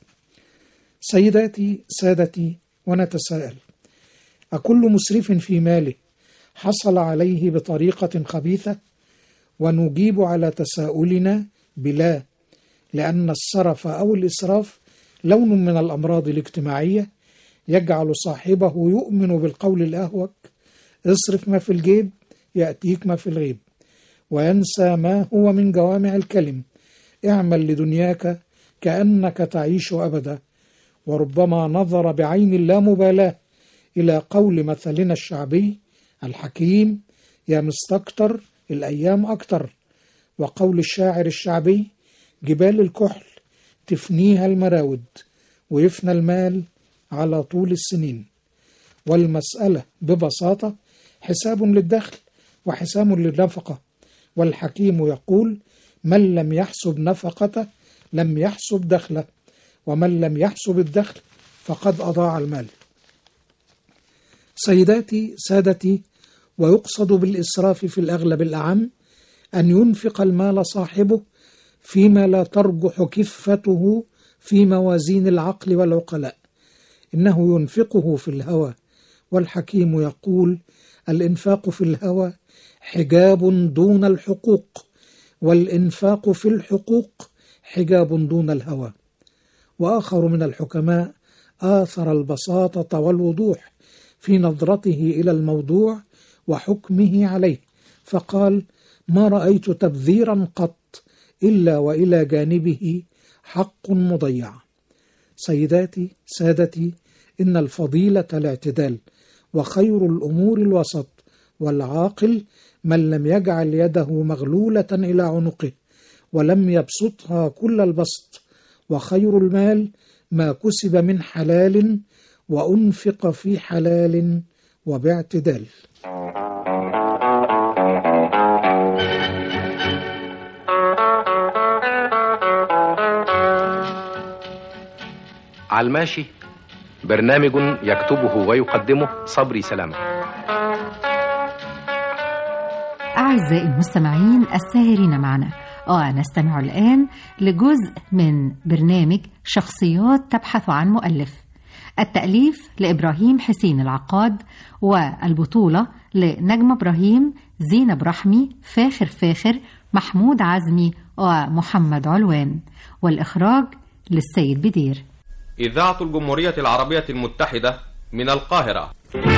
سيداتي سادتي ونتساءل أكل مسرف في ماله حصل عليه بطريقة خبيثة ونجيب على تساؤلنا بلا لأن السرف أو الإسراف لون من الأمراض الاجتماعية يجعل صاحبه يؤمن بالقول الأهوك اصرف ما في الجيب يأتيك ما في الغيب وينسى ما هو من جوامع الكلم اعمل لدنياك كأنك تعيش أبدا وربما نظر بعين اللامبالاة إلى قول مثلنا الشعبي الحكيم يا مستكتر الأيام أكتر وقول الشاعر الشعبي جبال الكحل تفنيها المراود ويفنى المال على طول السنين والمسألة ببساطة حساب للدخل وحساب للنفقة والحكيم يقول من لم يحسب نفقته لم يحسب دخله ومن لم يحسب الدخل فقد أضاع المال سيداتي سادتي ويقصد بالإسراف في الأغلب الأعم أن ينفق المال صاحبه فيما لا ترجح كفته في موازين العقل والعقلاء إنه ينفقه في الهوى والحكيم يقول الإنفاق في الهوى حجاب دون الحقوق والإنفاق في الحقوق حجاب دون الهوى وآخر من الحكماء آثر البساطة والوضوح في نظرته إلى الموضوع وحكمه عليه فقال ما رأيت تبذيرا قط إلا وإلى جانبه حق مضيع سيداتي سادتي إن الفضيلة الاعتدال وخير الأمور الوسط والعاقل من لم يجعل يده مغلولة إلى عنقه ولم يبسطها كل البسط وخير المال ما كسب من حلال وأنفق في حلال وباعتدال على الماشي برنامج يكتبه ويقدمه صبري سلامة أعزائي المستمعين الساهرين معنا ونستمع الآن لجزء من برنامج شخصيات تبحث عن مؤلف التأليف لإبراهيم حسين العقاد والبطولة لنجم إبراهيم زينب رحمي فاخر فاخر محمود عزمي ومحمد علوان والإخراج للسيد بدير إذاعة الجمهورية العربية المتحدة من القاهرة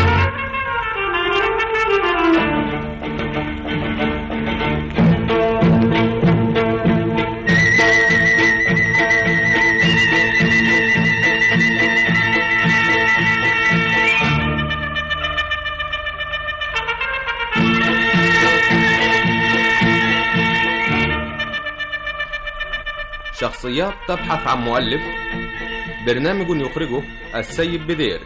شخصيات تبحث عن مؤلف برنامج يخرجه السيد بدير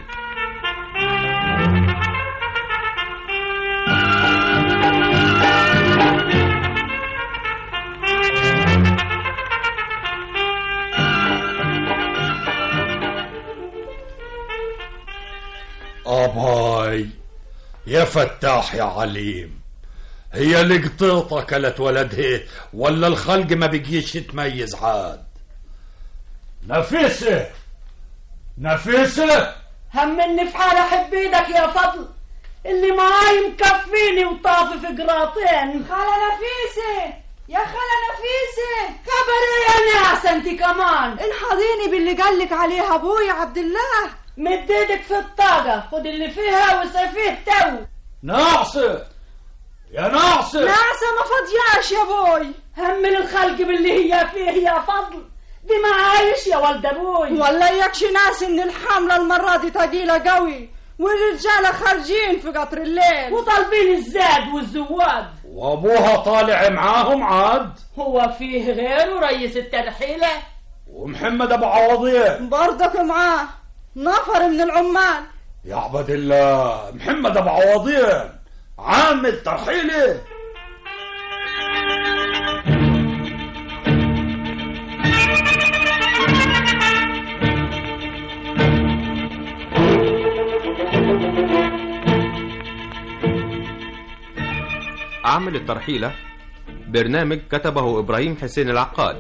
أباي يا فتاح يا عليم هي القطيطة كلت ولدها ولا الخلق ما بيجيش تميز عاد نفيسة نفيسة همني في حال احب ايدك يا فضل اللي معاي مكفيني وطافي في قراطين خالة نفيسة يا خالة نفيسة خبر ايه يا ناس انت كمان الحضيني باللي قالك عليها ابوي عبد الله مد ايدك في الطاقة خد اللي فيها وصفيه تو ناصر يا ناصر ناصر ما فضياش يا ابوي همل الخلق باللي هي فيه يا فضل دي معايش يا ولد ابوي والله يكشي ناس ان الحملة المرة دي تقيلة قوي والرجالة خارجين في قطر الليل وطالبين الزاد والزواد وابوها طالع معاهم عاد هو فيه غيره رئيس الترحيلة ومحمد ابو عوضين برضك معاه نفر من العمال يا عبد الله محمد ابو عوضين عامل ترحيله عامل الترحيلة برنامج كتبه إبراهيم حسين العقاد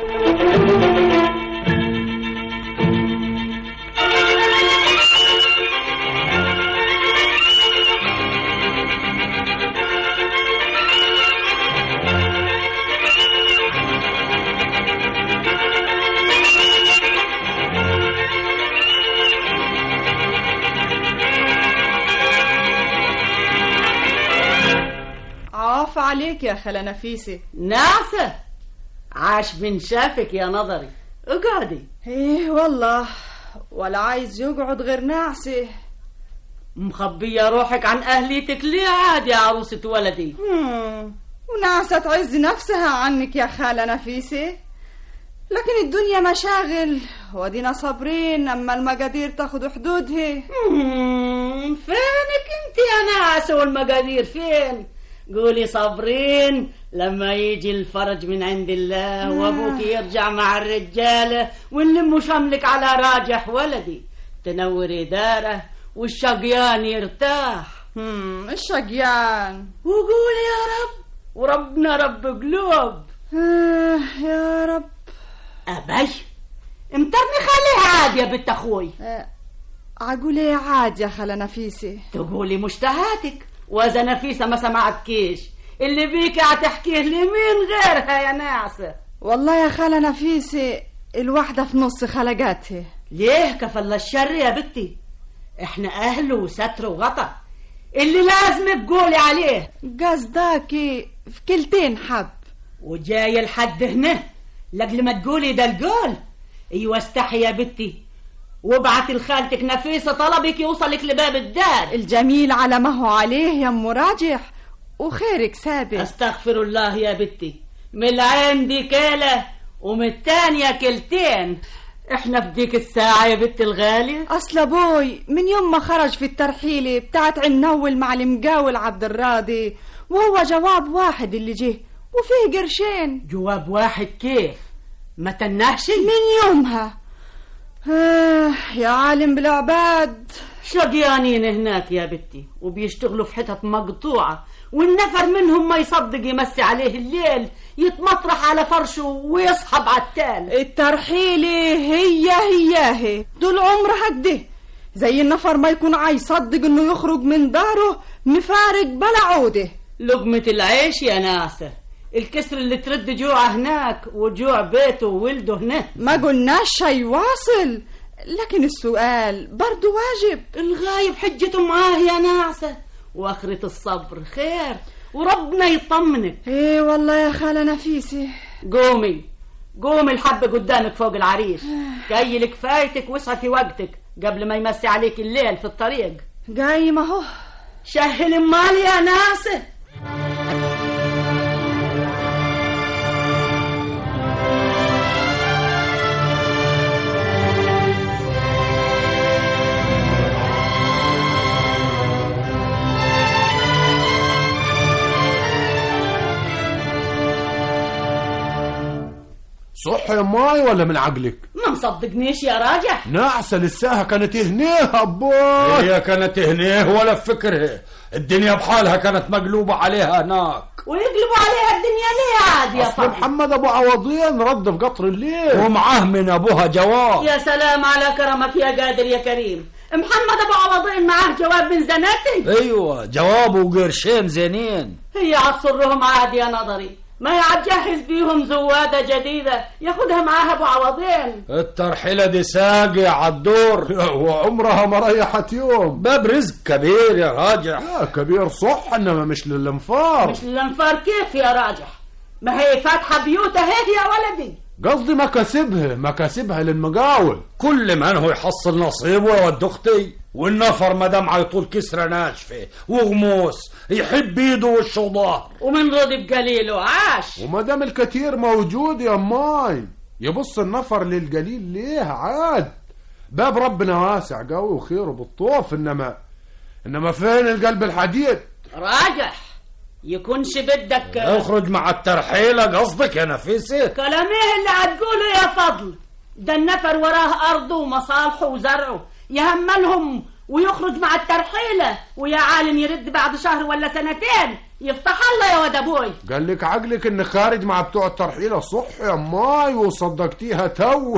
عاف عليك يا خالة نفيسة ناسة عاش من شافك يا نظري اقعدي ايه والله ولا عايز يقعد غير نعسه مخبية روحك عن أهليتك ليه عاد يا عروسة ولدي مم. ونعسة تعز نفسها عنك يا خالة نفيسة لكن الدنيا مشاغل ودينا صابرين أما المقادير تاخد حدودها مم، فينك انت يا ناسة والمقادير فين قولي صابرين لما يجي الفرج من عند الله وابوك يرجع مع الرجالة ونلم شملك على راجح ولدي تنوري داره والشقيان يرتاح مم. الشقيان وقولي يا رب وربنا رب قلوب آه يا رب أبي امترني خليها عاد يا بنت أخوي آه. عقول ايه عاد يا خالة نفيسة تقولي مشتهاتك وإذا نفيسة ما سمعتكيش اللي بيك هتحكيه لمين غيرها يا ناصر والله يا خالة نفيسة الواحدة في نص خلقاتها ليه كفل الشر يا بنتي احنا اهل وستر وغطا اللي لازم تقولي عليه قصداكي في كلتين حب وجاي لحد هنا لاجل ما تقولي ده القول ايوه استحي يا بنتي وابعتي لخالتك نفيسه طلبك يوصلك لباب الدار الجميل على ما هو عليه يا ام راجح وخيرك سابق استغفر الله يا بنتي من العين دي كيله ومن التانية كلتين احنا في ديك الساعة يا بنت الغالي اصل ابوي من يوم ما خرج في الترحيلة بتاعت عنول مع المقاول عبد الراضي وهو جواب واحد اللي جه وفيه قرشين جواب واحد كيف ما تنهش من يومها آه يا عالم بالعباد شقيانين هناك يا بنتي وبيشتغلوا في حتت مقطوعة والنفر منهم ما يصدق يمسي عليه الليل يتمطرح على فرشه ويصحب على التال الترحيلة هي هياه دول عمرها كده زي النفر ما يكون عايز يصدق انه يخرج من داره مفارق بلا عوده لقمة العيش يا ناسة الكسر اللي ترد جوعه هناك وجوع بيته وولده هنا ما قلناش شي واصل لكن السؤال برضو واجب الغايب حجته معاه يا ناعسة واخرة الصبر خير وربنا يطمنك ايه والله يا خالة نفيسة قومي قومي الحبة قدامك فوق العريش جاي لك فايتك واسعى في وقتك قبل ما يمسي عليك الليل في الطريق جاي ما هو شهل المال يا ناسه صح يا ماي ولا من عقلك ما مصدقنيش يا راجح نعسة لساها كانت هنيه ابوي هي كانت هنيه ولا في فكرها الدنيا بحالها كانت مقلوبة عليها هناك ويقلبوا عليها الدنيا ليه عاد يا اصل فضل محمد ابو عوضين رد في قطر الليل ومعاه من ابوها جواب يا سلام على كرمك يا قادر يا كريم محمد ابو عوضين معاه جواب من زناتي ايوه جوابه قرشين زينين هي هتصرهم عادي يا نظري ما يعجهز بيهم زوادة جديدة ياخدها معاها ابو عوضين الترحيلة دي ساقع عالدور وعمرها ما ريحت يوم باب رزق كبير يا راجح يا كبير صح انما مش للانفار مش الانفار كيف يا راجح ما هي فاتحة بيوتها هي يا ولدي قصدي مكاسبها مكاسبها للمقاول كل من هو يحصل نصيبه يا ود اختي والنفر ما دام عيطول كسرة ناشفة وغموس يحب ايده وشه ظهر ومن رضي بقليله عاش وما دام الكتير موجود يا ماي يبص النفر للقليل ليه عاد باب ربنا واسع قوي وخيره بالطوف انما انما فين القلب الحديد راجح يكونش بدك اخرج مع الترحيلة قصدك يا نفيسة كلام ايه اللي هتقوله يا فضل ده النفر وراه ارضه ومصالحه وزرعه يهملهم ويخرج مع الترحيلة ويا عالم يرد بعد شهر ولا سنتين يفتح الله يا ود ابوي قال لك عقلك ان خارج مع بتوع الترحيلة صح يا ماي وصدقتيها تو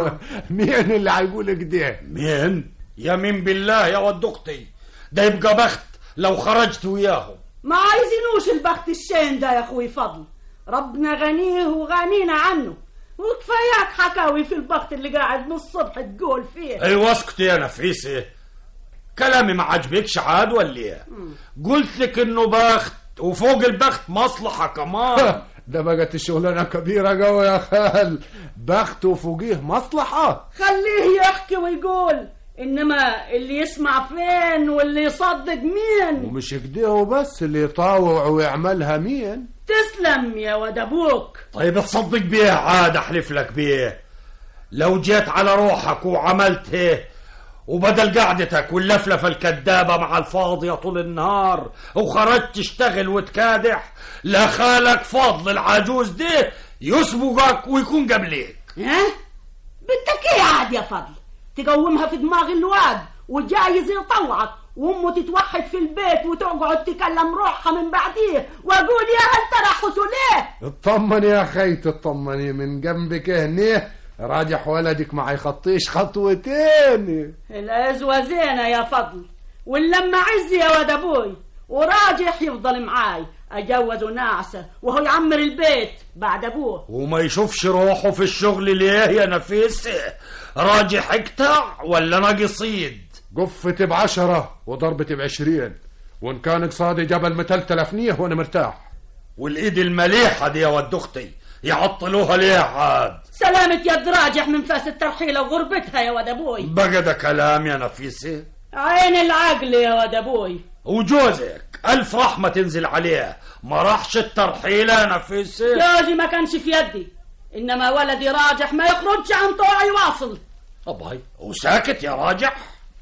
مين اللي هيقولك ده مين يمين بالله يا ود اختي ده يبقى بخت لو خرجت وياهم ما عايزينوش البخت الشين ده يا اخوي فضل ربنا غنيه وغنينا عنه وكفاياك حكاوي في البخت اللي قاعد من الصبح تقول فيه ايوه اسكتي يا نفيسة كلامي ما عجبكش عاد ولا ايه قلت لك انه بخت وفوق البخت مصلحة كمان ده بقت الشغلانة كبيرة قوي يا خال بخت وفوقيه مصلحة خليه يحكي ويقول انما اللي يسمع فين واللي يصدق مين ومش كده وبس اللي يطاوع ويعملها مين تسلم يا ود ابوك طيب تصدق بيه عاد احلف لك بيه لو جيت على روحك وعملت هيه وبدل قعدتك واللفلفة الكدابة مع الفاضية طول النهار وخرجت تشتغل وتكادح لا خالك فضل العجوز ده يسبقك ويكون قبليك ها بدك ايه عاد يا فضل تقومها في دماغ الواد وجايز يطوعك وامه تتوحد في البيت وتقعد تكلم روحها من بعديه واقول يا هل ترحسوا ليه اطمن يا خي تطمني من جنبك هنيه راجح ولدك ما هيخطيش خطوتين العزوة زينة يا فضل واللما عزي يا ود ابوي وراجح يفضل معاي اجوزه ناعسة وهو يعمر البيت بعد ابوه وما يشوفش روحه في الشغل ليه يا نفيس راجح اقطع ولا ناقص ايد قفتي بعشرة وضربتي بعشرين وان كان قصادي جبل متلتلف نيه وانا مرتاح والايد المليحة دي يا ود اختي يعطلوها ليه عاد سلامة يد راجح من فاس الترحيلة وغربتها يا ود ابوي بقى ده كلام يا نفيسة عين العقل يا ود ابوي وجوزك ألف رحمة تنزل عليه ما راحش الترحيلة يا نفيسة جوزي ما كانش في يدي إنما ولدي راجح ما يخرجش عن طوعي واصل أباي وساكت يا راجح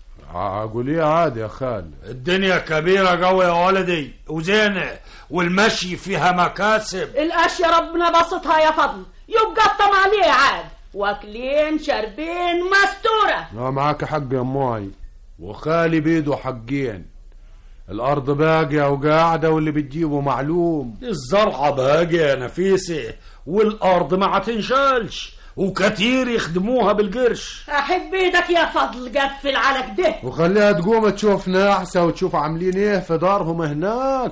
اقول ايه عادي يا خال الدنيا كبيرة قوي يا ولدي وزينة والمشي فيها مكاسب الأشياء ربنا بسطها يا فضل يبقى الطمع عليه عاد واكلين شاربين مستورة لا معاك حق يا ماي وخالي بيده حقين الارض باقية وقاعدة واللي بتجيبه معلوم الزرعة باقية يا نفيسة والارض ما هتنشالش وكتير يخدموها بالقرش أحب إيدك يا فضل قفل على كده وخليها تقوم تشوف ناعسة وتشوف عاملين ايه في دارهم هناك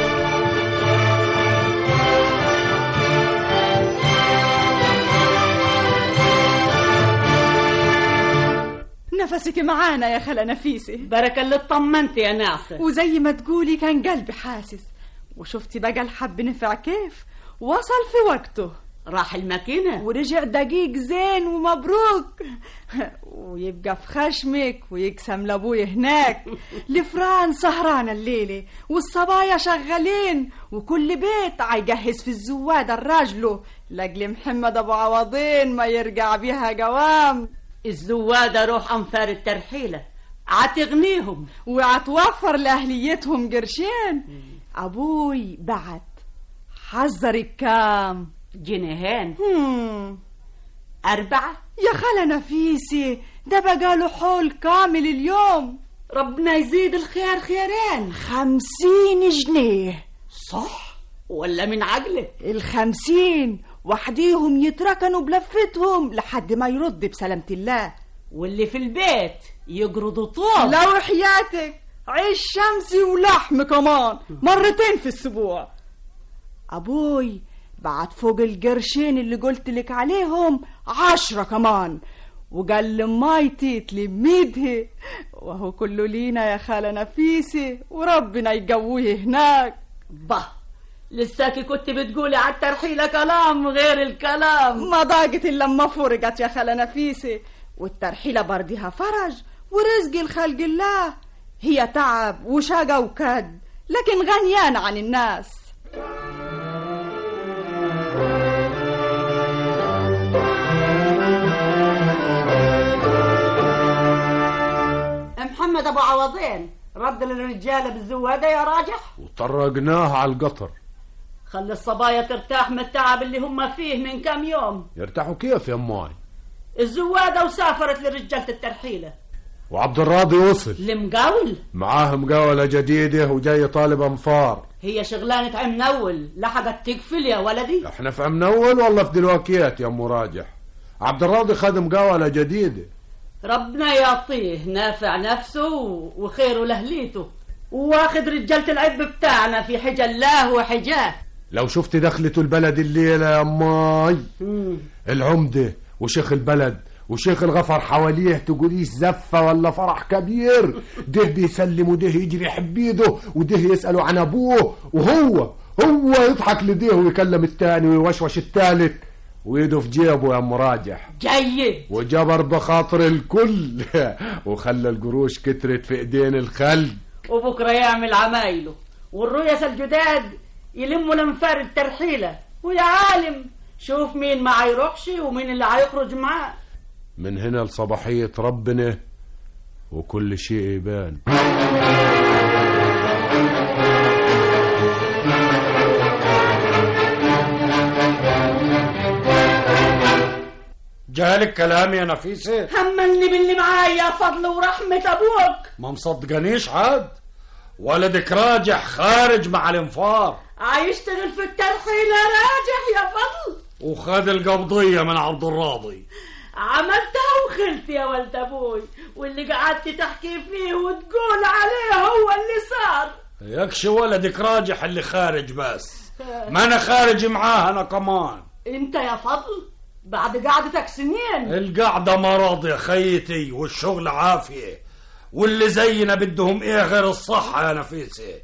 نفسك معانا يا خالة نفيسة بركة اللي اطمنت يا ناصر وزي ما تقولي كان قلبي حاسس وشفتي بقى الحب نفع كيف وصل في وقته راح الماكينة ورجع دقيق زين ومبروك ويبقى في خشمك ويقسم لابوي هناك الفران سهرانة الليلة والصبايا شغالين وكل بيت عيجهز في الزوادة الراجله لاجل محمد ابو عوضين ما يرجع بيها قوام الزوادة روح أنفار الترحيلة عتغنيهم وعتوفر لأهليتهم قرشين أبوي بعت حذرك كام جنيهين هم. أربعة يا خالة نفيسي ده بقاله حول كامل اليوم ربنا يزيد الخير خيرين خمسين جنيه صح ولا من عقلك الخمسين وحديهم يتركنوا بلفتهم لحد ما يرد بسلامة الله واللي في البيت يقرضوا طوب لو حياتك عيش شمسي ولحم كمان مرتين في الاسبوع ابوي بعد فوق القرشين اللي قلت لك عليهم عشرة كمان وقال لمايتي تلميده وهو كله لينا يا خالة نفيسة وربنا يقويه هناك bah لساكي كنت بتقولي على الترحيلة كلام غير الكلام ما ضاقت إلا لما فرقت يا خالة نفيسة والترحيلة بردها فرج ورزق الخلق الله هي تعب وشقى وكد لكن غنيانة عن الناس محمد ابو عوضين رد للرجاله بالزواده يا راجح وطرقناها على القطر خلي الصبايا ترتاح من التعب اللي هم فيه من كام يوم يرتاحوا كيف يا اماي الزواده وسافرت لرجاله الترحيله وعبد الراضي وصل المقاول معاه مقاولة جديدة وجاي طالب انفار هي شغلانة عم نول لحقت تقفل يا ولدي احنا في عم نول والله في دلوكيات يا ام راجح عبد الراضي خد مقاولة جديدة ربنا يعطيه نافع نفسه وخيره لهليته واخد رجالة العب بتاعنا في حجى الله وحجاه لو شفت دخلته البلد الليلة يا اماي العمدة وشيخ البلد وشيخ الغفر حواليه تقوليش زفة ولا فرح كبير ده بيسلم وده يجري حبيده وده يسأله عن أبوه وهو هو يضحك لديه ويكلم التاني ويوشوش التالت ويده في جيبه يا مراجح جيد وجبر بخاطر الكل وخلى القروش كترت في ايدين الخلق وبكرة يعمل عمايله والرؤيس الجداد يلموا الانفار الترحيلة ويا عالم شوف مين ما هيروحش ومين اللي هيخرج معاه من هنا لصباحية ربنا وكل شيء يبان جالك كلام يا نفيسة همني باللي معايا يا فضل ورحمة أبوك ما مصدقنيش عاد ولدك راجح خارج مع الانفار عايشتغل في الترحيلة راجح يا فضل وخد القبضية من عبد الراضي عملتها وخلت يا ولد ابوي واللي قعدت تحكي فيه وتقول عليه هو اللي صار يكشي ولدك راجح اللي خارج بس ما انا خارج معاه انا كمان انت يا فضل بعد قعدتك سنين القعدة مرض يا خيتي والشغل عافية واللي زينا بدهم ايه غير الصحة يا نفيسة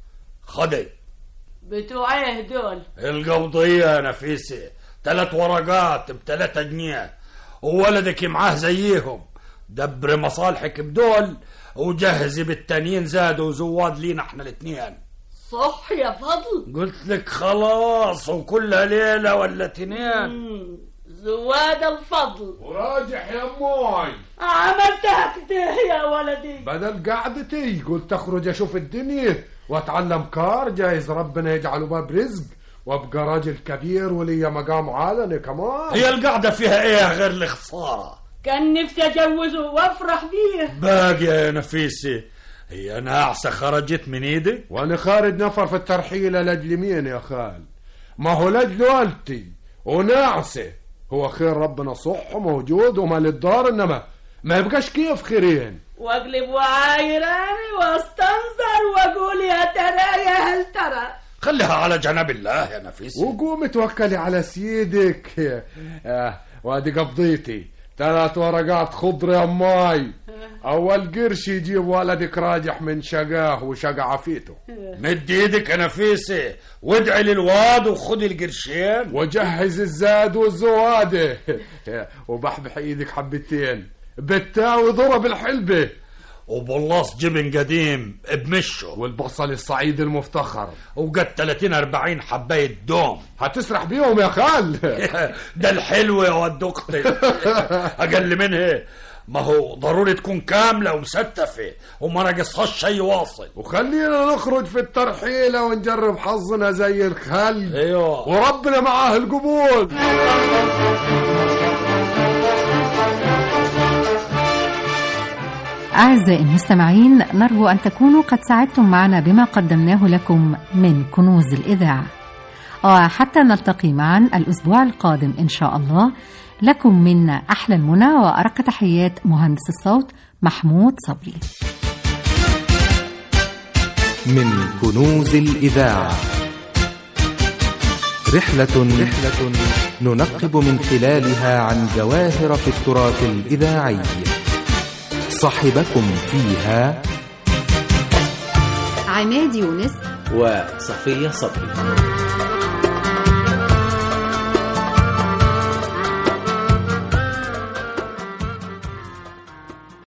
خدي بتوع ايه دول القبضية يا نفيسة ثلاث ورقات بثلاثة جنيه وولدك معاه زيهم دبر مصالحك بدول وجهزي بالتانيين زادوا زواد لينا احنا الاثنين صح يا فضل قلت لك خلاص وكلها ليلة ولا تنين زواد الفضل وراجح يا اموي عملتها كده يا ولدي بدل قعدتي قلت اخرج اشوف الدنيا واتعلم كار جايز ربنا يجعله باب رزق وابقى راجل كبير ولي مقام عالمي كمان هي القعدة فيها ايه غير الخسارة كان نفسي اجوزه وافرح بيه باقي يا نفيسي هي ناعسة خرجت من ايدي وانا خارج نفر في الترحيلة لاجل مين يا خال ما هو لاجل والدتي وناعسة هو خير ربنا صح وموجود ومال الدار انما ما يبقاش كيف خيرين واقلب وعايراني واستنظر واقول يا ترى يا هل ترى خليها على جنب الله يا نفيس وقومي توكلي على سيدك آه وادي قبضيتي ثلاث ورقات خضر يا ماي اول قرش يجيب ولدك راجح من شقاه وشقى عفيته مد ايدك يا نفيسه وادعي للواد وخذي القرشين وجهز الزاد والزواده وبحبح ايدك حبتين بتاوي ضرب الحلبه وبلاص جبن قديم بمشه والبصل الصعيد المفتخر وقد 30 40 حبايه دوم هتسرح بيهم يا خال ده الحلو يا ود اختي اقل منها ما هو ضروري تكون كاملة ومستفة وما ناقصهاش شيء واصل وخلينا نخرج في الترحيلة ونجرب حظنا زي الخل ايوه وربنا معاه القبول أعزائي المستمعين نرجو أن تكونوا قد ساعدتم معنا بما قدمناه لكم من كنوز الإذاعة وحتى نلتقي معا الأسبوع القادم إن شاء الله لكم منا أحلى المنى وأرق تحيات مهندس الصوت محمود صبري من كنوز الإذاعة رحلة رحلة ننقب من خلالها عن جواهر في التراث الإذاعي صاحبكم فيها عماد يونس وصفية صبري